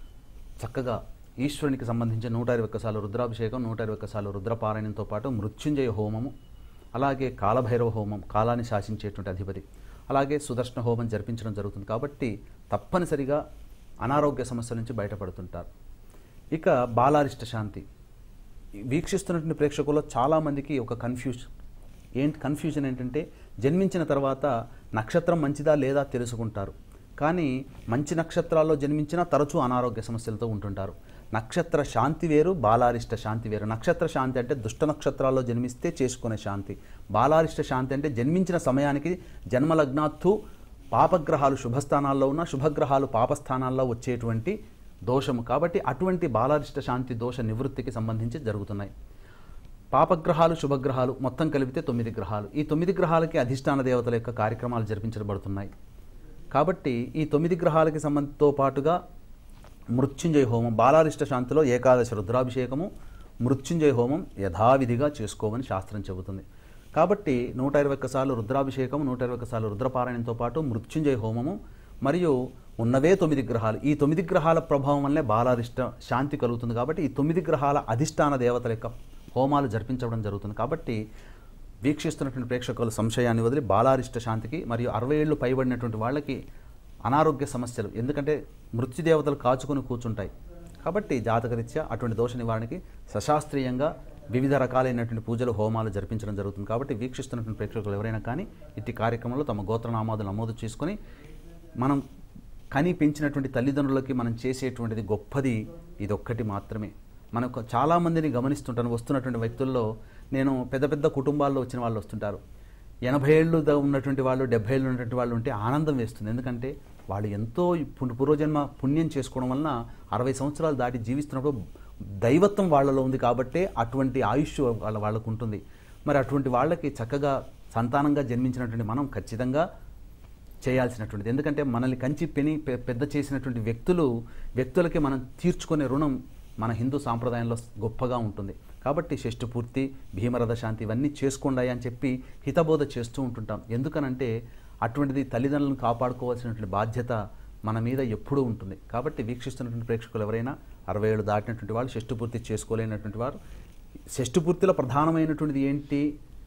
చక్కగా ఈశ్వరునికి సంబంధించిన నూట ఇరవై ఒక్కసార్లు రుద్రాభిషేకం నూట ఇరవై ఒక్కసార్లు రుద్రపారాయణంతో పాటు మృత్యుంజయ హోమము అలాగే కాలభైరవ హోమం కాలాన్ని శాసించేటువంటి అధిపతి అలాగే సుదర్శన హోమం జరిపించడం జరుగుతుంది కాబట్టి తప్పనిసరిగా అనారోగ్య సమస్యల నుంచి బయటపడుతుంటారు ఇక బాలారిష్ట శాంతి వీక్షిస్తున్నటువంటి ప్రేక్షకుల్లో చాలామందికి ఒక కన్ఫ్యూజ్ ఏంటి కన్ఫ్యూజన్ ఏంటంటే జన్మించిన తర్వాత నక్షత్రం మంచిదా లేదా తెలుసుకుంటారు కానీ మంచి నక్షత్రాల్లో జన్మించినా తరచూ అనారోగ్య సమస్యలతో ఉంటుంటారు నక్షత్ర శాంతి వేరు బాలారిష్ట శాంతి వేరు నక్షత్ర శాంతి అంటే దుష్ట నక్షత్రాల్లో జన్మిస్తే చేసుకునే శాంతి బాలారిష్ట శాంతి అంటే జన్మించిన సమయానికి జన్మలగ్నాత్తు పాపగ్రహాలు శుభస్థానాల్లో ఉన్న శుభగ్రహాలు పాపస్థానాల్లో వచ్చేటువంటి దోషము కాబట్టి అటువంటి బాలారిష్ట శాంతి దోష నివృత్తికి సంబంధించి జరుగుతున్నాయి పాపగ్రహాలు శుభగ్రహాలు మొత్తం కలిపితే తొమ్మిది గ్రహాలు ఈ తొమ్మిది గ్రహాలకి అధిష్టాన దేవతల యొక్క కార్యక్రమాలు జరిపించబడుతున్నాయి కాబట్టి ఈ తొమ్మిది గ్రహాలకి సంబంధంతో పాటుగా మృత్యుంజయ హోమం బాలారిష్ట శాంతిలో ఏకాదశి రుద్రాభిషేకము మృత్యుంజయ హోమం యథావిధిగా చేసుకోమని శాస్త్రం చెబుతుంది కాబట్టి నూట ఇరవై ఒక్కసార్లు రుద్రాభిషేకం నూట ఇరవై ఒక్కసార్లు రుద్రపారాయణంతో పాటు మృత్యుంజయ హోమము మరియు ఉన్నవే తొమ్మిది గ్రహాలు ఈ తొమ్మిది గ్రహాల ప్రభావం వల్లే బాలారిష్ట శాంతి కలుగుతుంది కాబట్టి ఈ తొమ్మిది గ్రహాల అధిష్టాన దేవతల యొక్క హోమాలు జరిపించడం జరుగుతుంది కాబట్టి వీక్షిస్తున్నటువంటి ప్రేక్షకుల సంశయాన్ని వదిలి బాలారిష్ట శాంతికి మరియు అరవై ఏళ్ళు పైబడినటువంటి వాళ్ళకి అనారోగ్య సమస్యలు ఎందుకంటే మృత్యుదేవతలు కాచుకొని కూర్చుంటాయి కాబట్టి జాతకరీత్యా అటువంటి దోష నివారణకి సశాస్త్రీయంగా వివిధ రకాలైనటువంటి పూజలు హోమాలు జరిపించడం జరుగుతుంది కాబట్టి వీక్షిస్తున్నటువంటి ప్రేక్షకులు ఎవరైనా కానీ ఇట్టి కార్యక్రమంలో తమ గోత్రనామాదులు నమోదు చేసుకొని మనం కని పెంచినటువంటి తల్లిదండ్రులకి మనం చేసేటువంటిది గొప్పది ఇదొక్కటి మాత్రమే మనకు చాలామందిని గమనిస్తుంటాను వస్తున్నటువంటి వ్యక్తుల్లో నేను పెద్ద పెద్ద కుటుంబాల్లో వచ్చిన వాళ్ళు వస్తుంటారు ఎనభై ఏళ్ళు ద- ఉన్నటువంటి వాళ్ళు డెబ్బై ఏళ్ళు ఉన్నటువంటి వాళ్ళు ఉంటే ఆనందం వేస్తుంది ఎందుకంటే వాళ్ళు ఎంతో పు- పూర్వజన్మ పుణ్యం చేసుకోవడం వలన అరవై సంవత్సరాలు దాటి జీవిస్తున్నప్పుడు దైవత్వం వాళ్ళలో ఉంది కాబట్టే అటువంటి ఆయుష్ వాళ్ళ వాళ్ళకు ఉంటుంది మరి అటువంటి వాళ్ళకి చక్కగా సంతానంగా జన్మించినటువంటి మనం ఖచ్చితంగా చేయాల్సినటువంటిది ఎందుకంటే మనల్ని కంచి పెని పె- పెద్ద చేసినటువంటి వ్యక్తులు వ్యక్తులకి మనం తీర్చుకునే రుణం మన హిందూ సాంప్రదాయంలో గొప్పగా ఉంటుంది కాబట్టి షష్ఠపూర్తి భీమరథ శాంతి ఇవన్నీ చేసుకోండి అని చెప్పి హితబోధ చేస్తూ ఉంటుంటాం ఎందుకనంటే అటువంటిది తల్లిదండ్రులను కాపాడుకోవాల్సినటువంటి బాధ్యత మన మీద ఎప్పుడూ ఉంటుంది కాబట్టి వీక్షిస్తున్నటువంటి ప్రేక్షకులు ఎవరైనా అరవై ఏళ్ళు దాటినటువంటి వాళ్ళు షష్ఠపూర్తి చేసుకోలేనటువంటి వారు షష్ఠపూర్తిలో ప్రధానమైనటువంటిది ఏంటి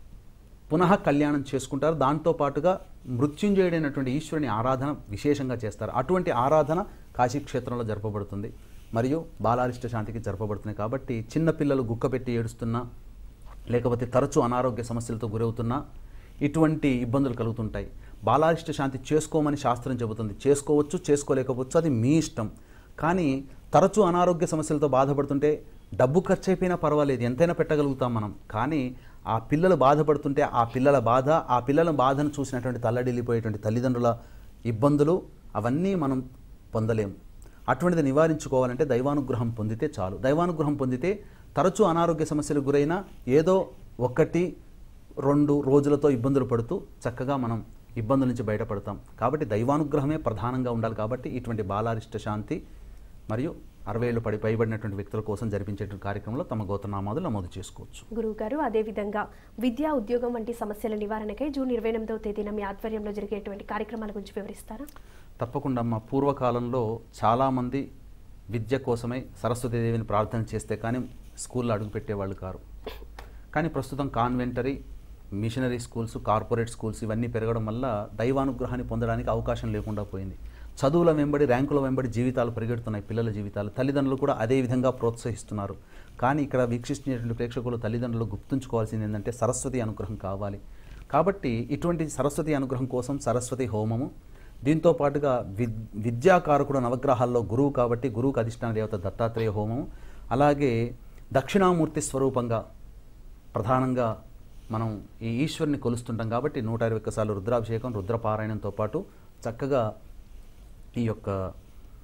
పునః కళ్యాణం చేసుకుంటారు దాంతో పాటుగా మృత్యుంజయుడైనటువంటి ఈశ్వరుని ఆరాధన విశేషంగా చేస్తారు అటువంటి ఆరాధన కాశీక్షేత్రంలో జరపబడుతుంది మరియు బాలారిష్ట శాంతికి జరపబడుతుంది కాబట్టి చిన్నపిల్లలు గుక్కపెట్టి ఏడుస్తున్నా లేకపోతే తరచూ అనారోగ్య సమస్యలతో గురవుతున్నా ఇటువంటి ఇబ్బందులు కలుగుతుంటాయి బాలారిష్ట శాంతి చేసుకోమని శాస్త్రం చెబుతుంది చేసుకోవచ్చు చేసుకోలేకపోవచ్చు అది మీ ఇష్టం కానీ తరచూ అనారోగ్య సమస్యలతో బాధపడుతుంటే డబ్బు ఖర్చు అయిపోయినా పర్వాలేదు ఎంతైనా పెట్టగలుగుతాం మనం కానీ ఆ పిల్లలు బాధపడుతుంటే ఆ పిల్లల బాధ ఆ పిల్లల బాధను చూసినటువంటి తల్లడిల్లిపోయేటువంటి తల్లిదండ్రుల ఇబ్బందులు అవన్నీ మనం పొందలేము అటువంటిది నివారించుకోవాలంటే దైవానుగ్రహం పొందితే చాలు దైవానుగ్రహం పొందితే తరచూ అనారోగ్య సమస్యలకు గురైనా ఏదో ఒకటి రెండు రోజులతో ఇబ్బందులు పడుతూ చక్కగా మనం ఇబ్బందుల నుంచి బయటపడతాం కాబట్టి దైవానుగ్రహమే ప్రధానంగా ఉండాలి కాబట్టి ఇటువంటి బాలారిష్ట శాంతి మరియు అరవై ఏళ్ళు పడి పైబడినటువంటి వ్యక్తుల కోసం జరిపించేటువంటి కార్యక్రమంలో తమ గోత్రనామాదులు నమోదు చేసుకోవచ్చు గురువు గారు అదేవిధంగా విద్యా ఉద్యోగం వంటి సమస్యల నివారణకై జూన్ ఇరవై ఎనిమిదవ తేదీన మీ ఆధ్వర్యంలో జరిగేటువంటి కార్యక్రమాల గురించి వివరిస్తారా తప్పకుండా అమ్మ పూర్వకాలంలో చాలామంది విద్య కోసమై సరస్వతీదేవిని ప్రార్థన చేస్తే కానీ స్కూల్లో అడుగుపెట్టేవాళ్ళు కారు కానీ ప్రస్తుతం కాన్వెంటరీ మిషనరీ స్కూల్స్ కార్పొరేట్ స్కూల్స్ ఇవన్నీ పెరగడం వల్ల దైవానుగ్రహాన్ని పొందడానికి అవకాశం లేకుండా పోయింది చదువుల వెంబడి ర్యాంకుల వెంబడి జీవితాలు పరిగెడుతున్నాయి పిల్లల జీవితాలు తల్లిదండ్రులు కూడా అదే విధంగా ప్రోత్సహిస్తున్నారు కానీ ఇక్కడ వీక్షిస్తున్నటువంటి ప్రేక్షకులు తల్లిదండ్రులు గుర్తుంచుకోవాల్సింది ఏంటంటే సరస్వతి అనుగ్రహం కావాలి కాబట్టి ఇటువంటి సరస్వతి అనుగ్రహం కోసం సరస్వతి హోమము దీంతో పాటుగా విద్ విద్యాకారకుడు నవగ్రహాల్లో గురువు కాబట్టి గురువుకు అధిష్టాన దేవత దత్తాత్రేయ హోమం అలాగే దక్షిణామూర్తి స్వరూపంగా ప్రధానంగా మనం ఈ ఈశ్వరుని కొలుస్తుంటాం కాబట్టి నూట ఇరవై ఒక్కసార్లు రుద్రాభిషేకం రుద్రపారాయణంతో పాటు చక్కగా ఈ యొక్క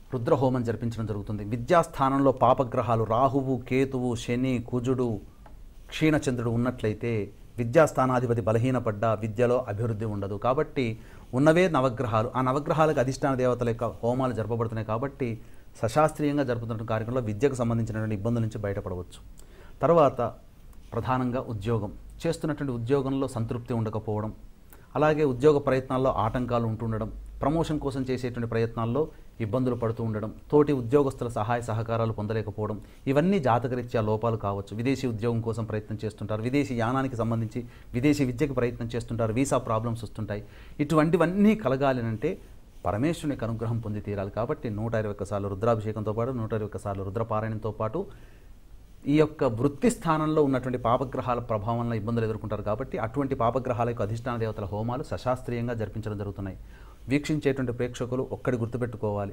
రుద్రహోమం జరిపించడం జరుగుతుంది విద్యాస్థానంలో పాపగ్రహాలు రాహువు కేతువు శని కుజుడు క్షీణచంద్రుడు ఉన్నట్లయితే విద్యాస్థానాధిపతి బలహీనపడ్డ విద్యలో అభివృద్ధి ఉండదు కాబట్టి ఉన్నవే నవగ్రహాలు ఆ నవగ్రహాలకు అధిష్టాన దేవతల యొక్క హోమాలు జరపబడుతున్నాయి కాబట్టి సశాస్త్రీయంగా జరుపుతున్న కార్యక్రమంలో విద్యకు సంబంధించినటువంటి ఇబ్బందుల నుంచి బయటపడవచ్చు తర్వాత ప్రధానంగా ఉద్యోగం చేస్తున్నటువంటి ఉద్యోగంలో సంతృప్తి ఉండకపోవడం అలాగే ఉద్యోగ ప్రయత్నాల్లో ఆటంకాలు ఉంటుండడం ప్రమోషన్ కోసం చేసేటువంటి ప్రయత్నాల్లో ఇబ్బందులు పడుతూ ఉండడం తోటి ఉద్యోగస్తుల సహాయ సహకారాలు పొందలేకపోవడం ఇవన్నీ జాతకరీత్యా లోపాలు కావచ్చు విదేశీ ఉద్యోగం కోసం ప్రయత్నం చేస్తుంటారు విదేశీ యానానికి సంబంధించి విదేశీ విద్యకు ప్రయత్నం చేస్తుంటారు వీసా ప్రాబ్లమ్స్ వస్తుంటాయి ఇటువంటివన్నీ కలగాలి పరమేశ్వరునికి అనుగ్రహం పొంది తీరాలి కాబట్టి నూట ఇరవై ఒక్కసార్లు రుద్రాభిషేకంతో పాటు నూట ఇరవై ఒక్కసార్లు రుద్రపారాయణంతో పాటు ఈ యొక్క వృత్తి స్థానంలో ఉన్నటువంటి పాపగ్రహాల ప్రభావంలో ఇబ్బందులు ఎదుర్కొంటారు కాబట్టి అటువంటి పాపగ్రహాల యొక్క అధిష్టాన దేవతల హోమాలు సశాస్త్రీయంగా జరిపించడం జరుగుతున్నాయి వీక్షించేటువంటి ప్రేక్షకులు ఒక్కడి గుర్తుపెట్టుకోవాలి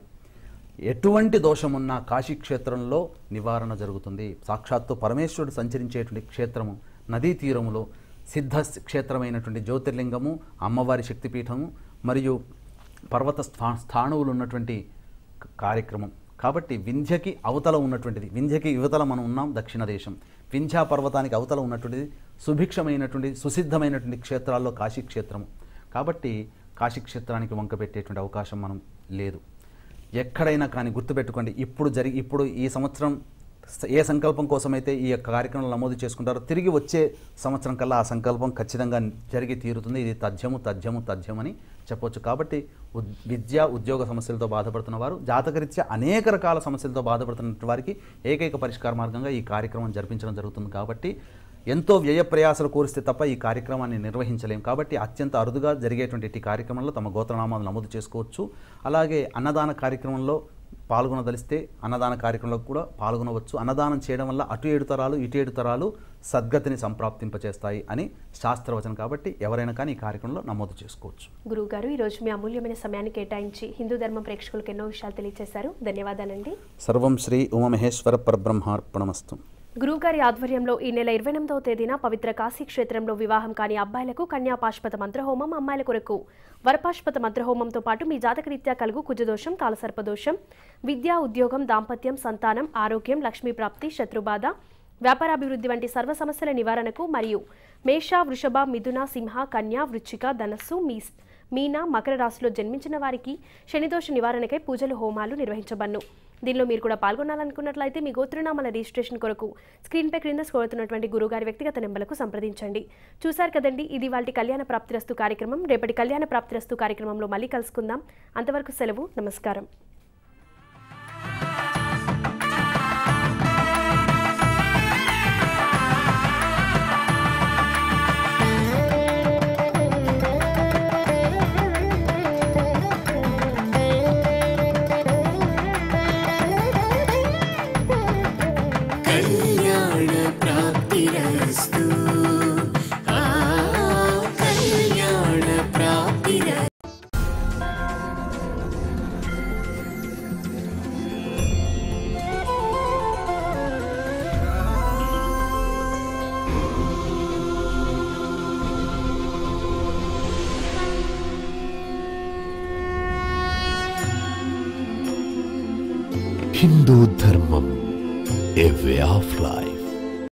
ఎటువంటి దోషమున్నా కాశీ క్షేత్రంలో నివారణ జరుగుతుంది సాక్షాత్తు పరమేశ్వరుడు సంచరించేటువంటి క్షేత్రము నదీ తీరములో సిద్ధ క్షేత్రమైనటువంటి జ్యోతిర్లింగము అమ్మవారి శక్తిపీఠము మరియు పర్వత స్థా స్థాణువులు ఉన్నటువంటి క- కార్యక్రమం కాబట్టి వింధ్యకి అవతల ఉన్నటువంటిది వింధ్యకి యువతల మనం ఉన్నాం దక్షిణ దేశం వింధ్యా పర్వతానికి అవతల ఉన్నటువంటిది సుభిక్షమైనటువంటి సుసిద్ధమైనటువంటి క్షేత్రాల్లో కాశీ క్షేత్రము కాబట్టి కాశీ క్షేత్రానికి వంక పెట్టేటువంటి అవకాశం మనం లేదు ఎక్కడైనా కానీ గుర్తుపెట్టుకోండి ఇప్పుడు జరిగి ఇప్పుడు ఈ సంవత్సరం స- ఏ సంకల్పం కోసమైతే ఈ యొక్క కార్యక్రమం నమోదు చేసుకుంటారో తిరిగి వచ్చే సంవత్సరం కల్లా ఆ సంకల్పం ఖచ్చితంగా జరిగి తీరుతుంది ఇది తథ్యము తథ్యము తథ్యమని చెప్పొచ్చు కాబట్టి ఉద్- విద్య ఉద్యోగ సమస్యలతో బాధపడుతున్న వారు జాతకరీత్యా అనేక రకాల సమస్యలతో బాధపడుతున్న వారికి ఏకైక పరిష్కార మార్గంగా ఈ కార్యక్రమం జరిపించడం జరుగుతుంది కాబట్టి ఎంతో వ్యయ ప్రయాసాలు కోరిస్తే తప్ప ఈ కార్యక్రమాన్ని నిర్వహించలేం కాబట్టి అత్యంత అరుదుగా జరిగేటువంటి ఈ కార్యక్రమంలో తమ గోత్రనామాలు నమోదు చేసుకోవచ్చు అలాగే అన్నదాన కార్యక్రమంలో పాల్గొనదలిస్తే అన్నదాన కార్యక్రమంలో కూడా పాల్గొనవచ్చు అన్నదానం చేయడం వల్ల అటు ఏడు తరాలు ఇటు ఏడు తరాలు సద్గతిని సంప్రాప్తింపచేస్తాయి అని శాస్త్రవచనం కాబట్టి ఎవరైనా కానీ ఈ కార్యక్రమంలో నమోదు చేసుకోవచ్చు గురువుగారు ఈరోజు మీ అమూల్యమైన సమయాన్ని కేటాయించి హిందూ ధర్మం ప్రేక్షకులకు ఎన్నో విషయాలు తెలియజేశారు ధన్యవాదాలండి సర్వం శ్రీ ఉమమహేశ్వర పరబ్రహ్మార్పణమస్తు గురువుగారి ఆధ్వర్యంలో ఈ నెల ఇరవై ఎనిమిదవ తేదీన పవిత్ర కాశీ క్షేత్రంలో వివాహం కాని అబ్బాయిలకు కన్యాపాష్పత మంత్రహోమం అమ్మాయిల కొరకు వరపాష్పత మంత్రహోమంతో పాటు మీ జాతకరీత్యా కలుగు కుజదోషం కాలసర్పదోషం విద్యా ఉద్యోగం దాంపత్యం సంతానం ఆరోగ్యం లక్ష్మీ ప్రాప్తి శత్రుబాధ వ్యాపారాభివృద్ధి వంటి సర్వ సమస్యల నివారణకు మరియు మేష వృషభ మిథున సింహ కన్య వృచ్చిక ధనస్సు మీ మీన మకర రాశిలో జన్మించిన వారికి శనిదోష నివారణకై పూజలు హోమాలు నిర్వహించబన్ను దీనిలో మీరు కూడా పాల్గొనాలనుకున్నట్లయితే మీ గోత్రనామాల రిజిస్ట్రేషన్ కొరకు స్క్రీన్పై క్రింద స్కోరుతున్నటువంటి గురుగారి వ్యక్తిగత నెంబర్లకు సంప్రదించండి చూశారు కదండి ఇది వాళ్ళ కళ్యాణ ప్రాప్తిరస్తు కార్యక్రమం రేపటి కళ్యాణ ప్రాప్తిరస్తు కార్యక్రమంలో మళ్ళీ కలుసుకుందాం అంతవరకు సెలవు నమస్కారం कल्याणप्राप्तिरस्तु आ कल्याणप्राप्तिरस्तु హిందూ ధర్మం ఏ వే ఆఫ్ లైఫ్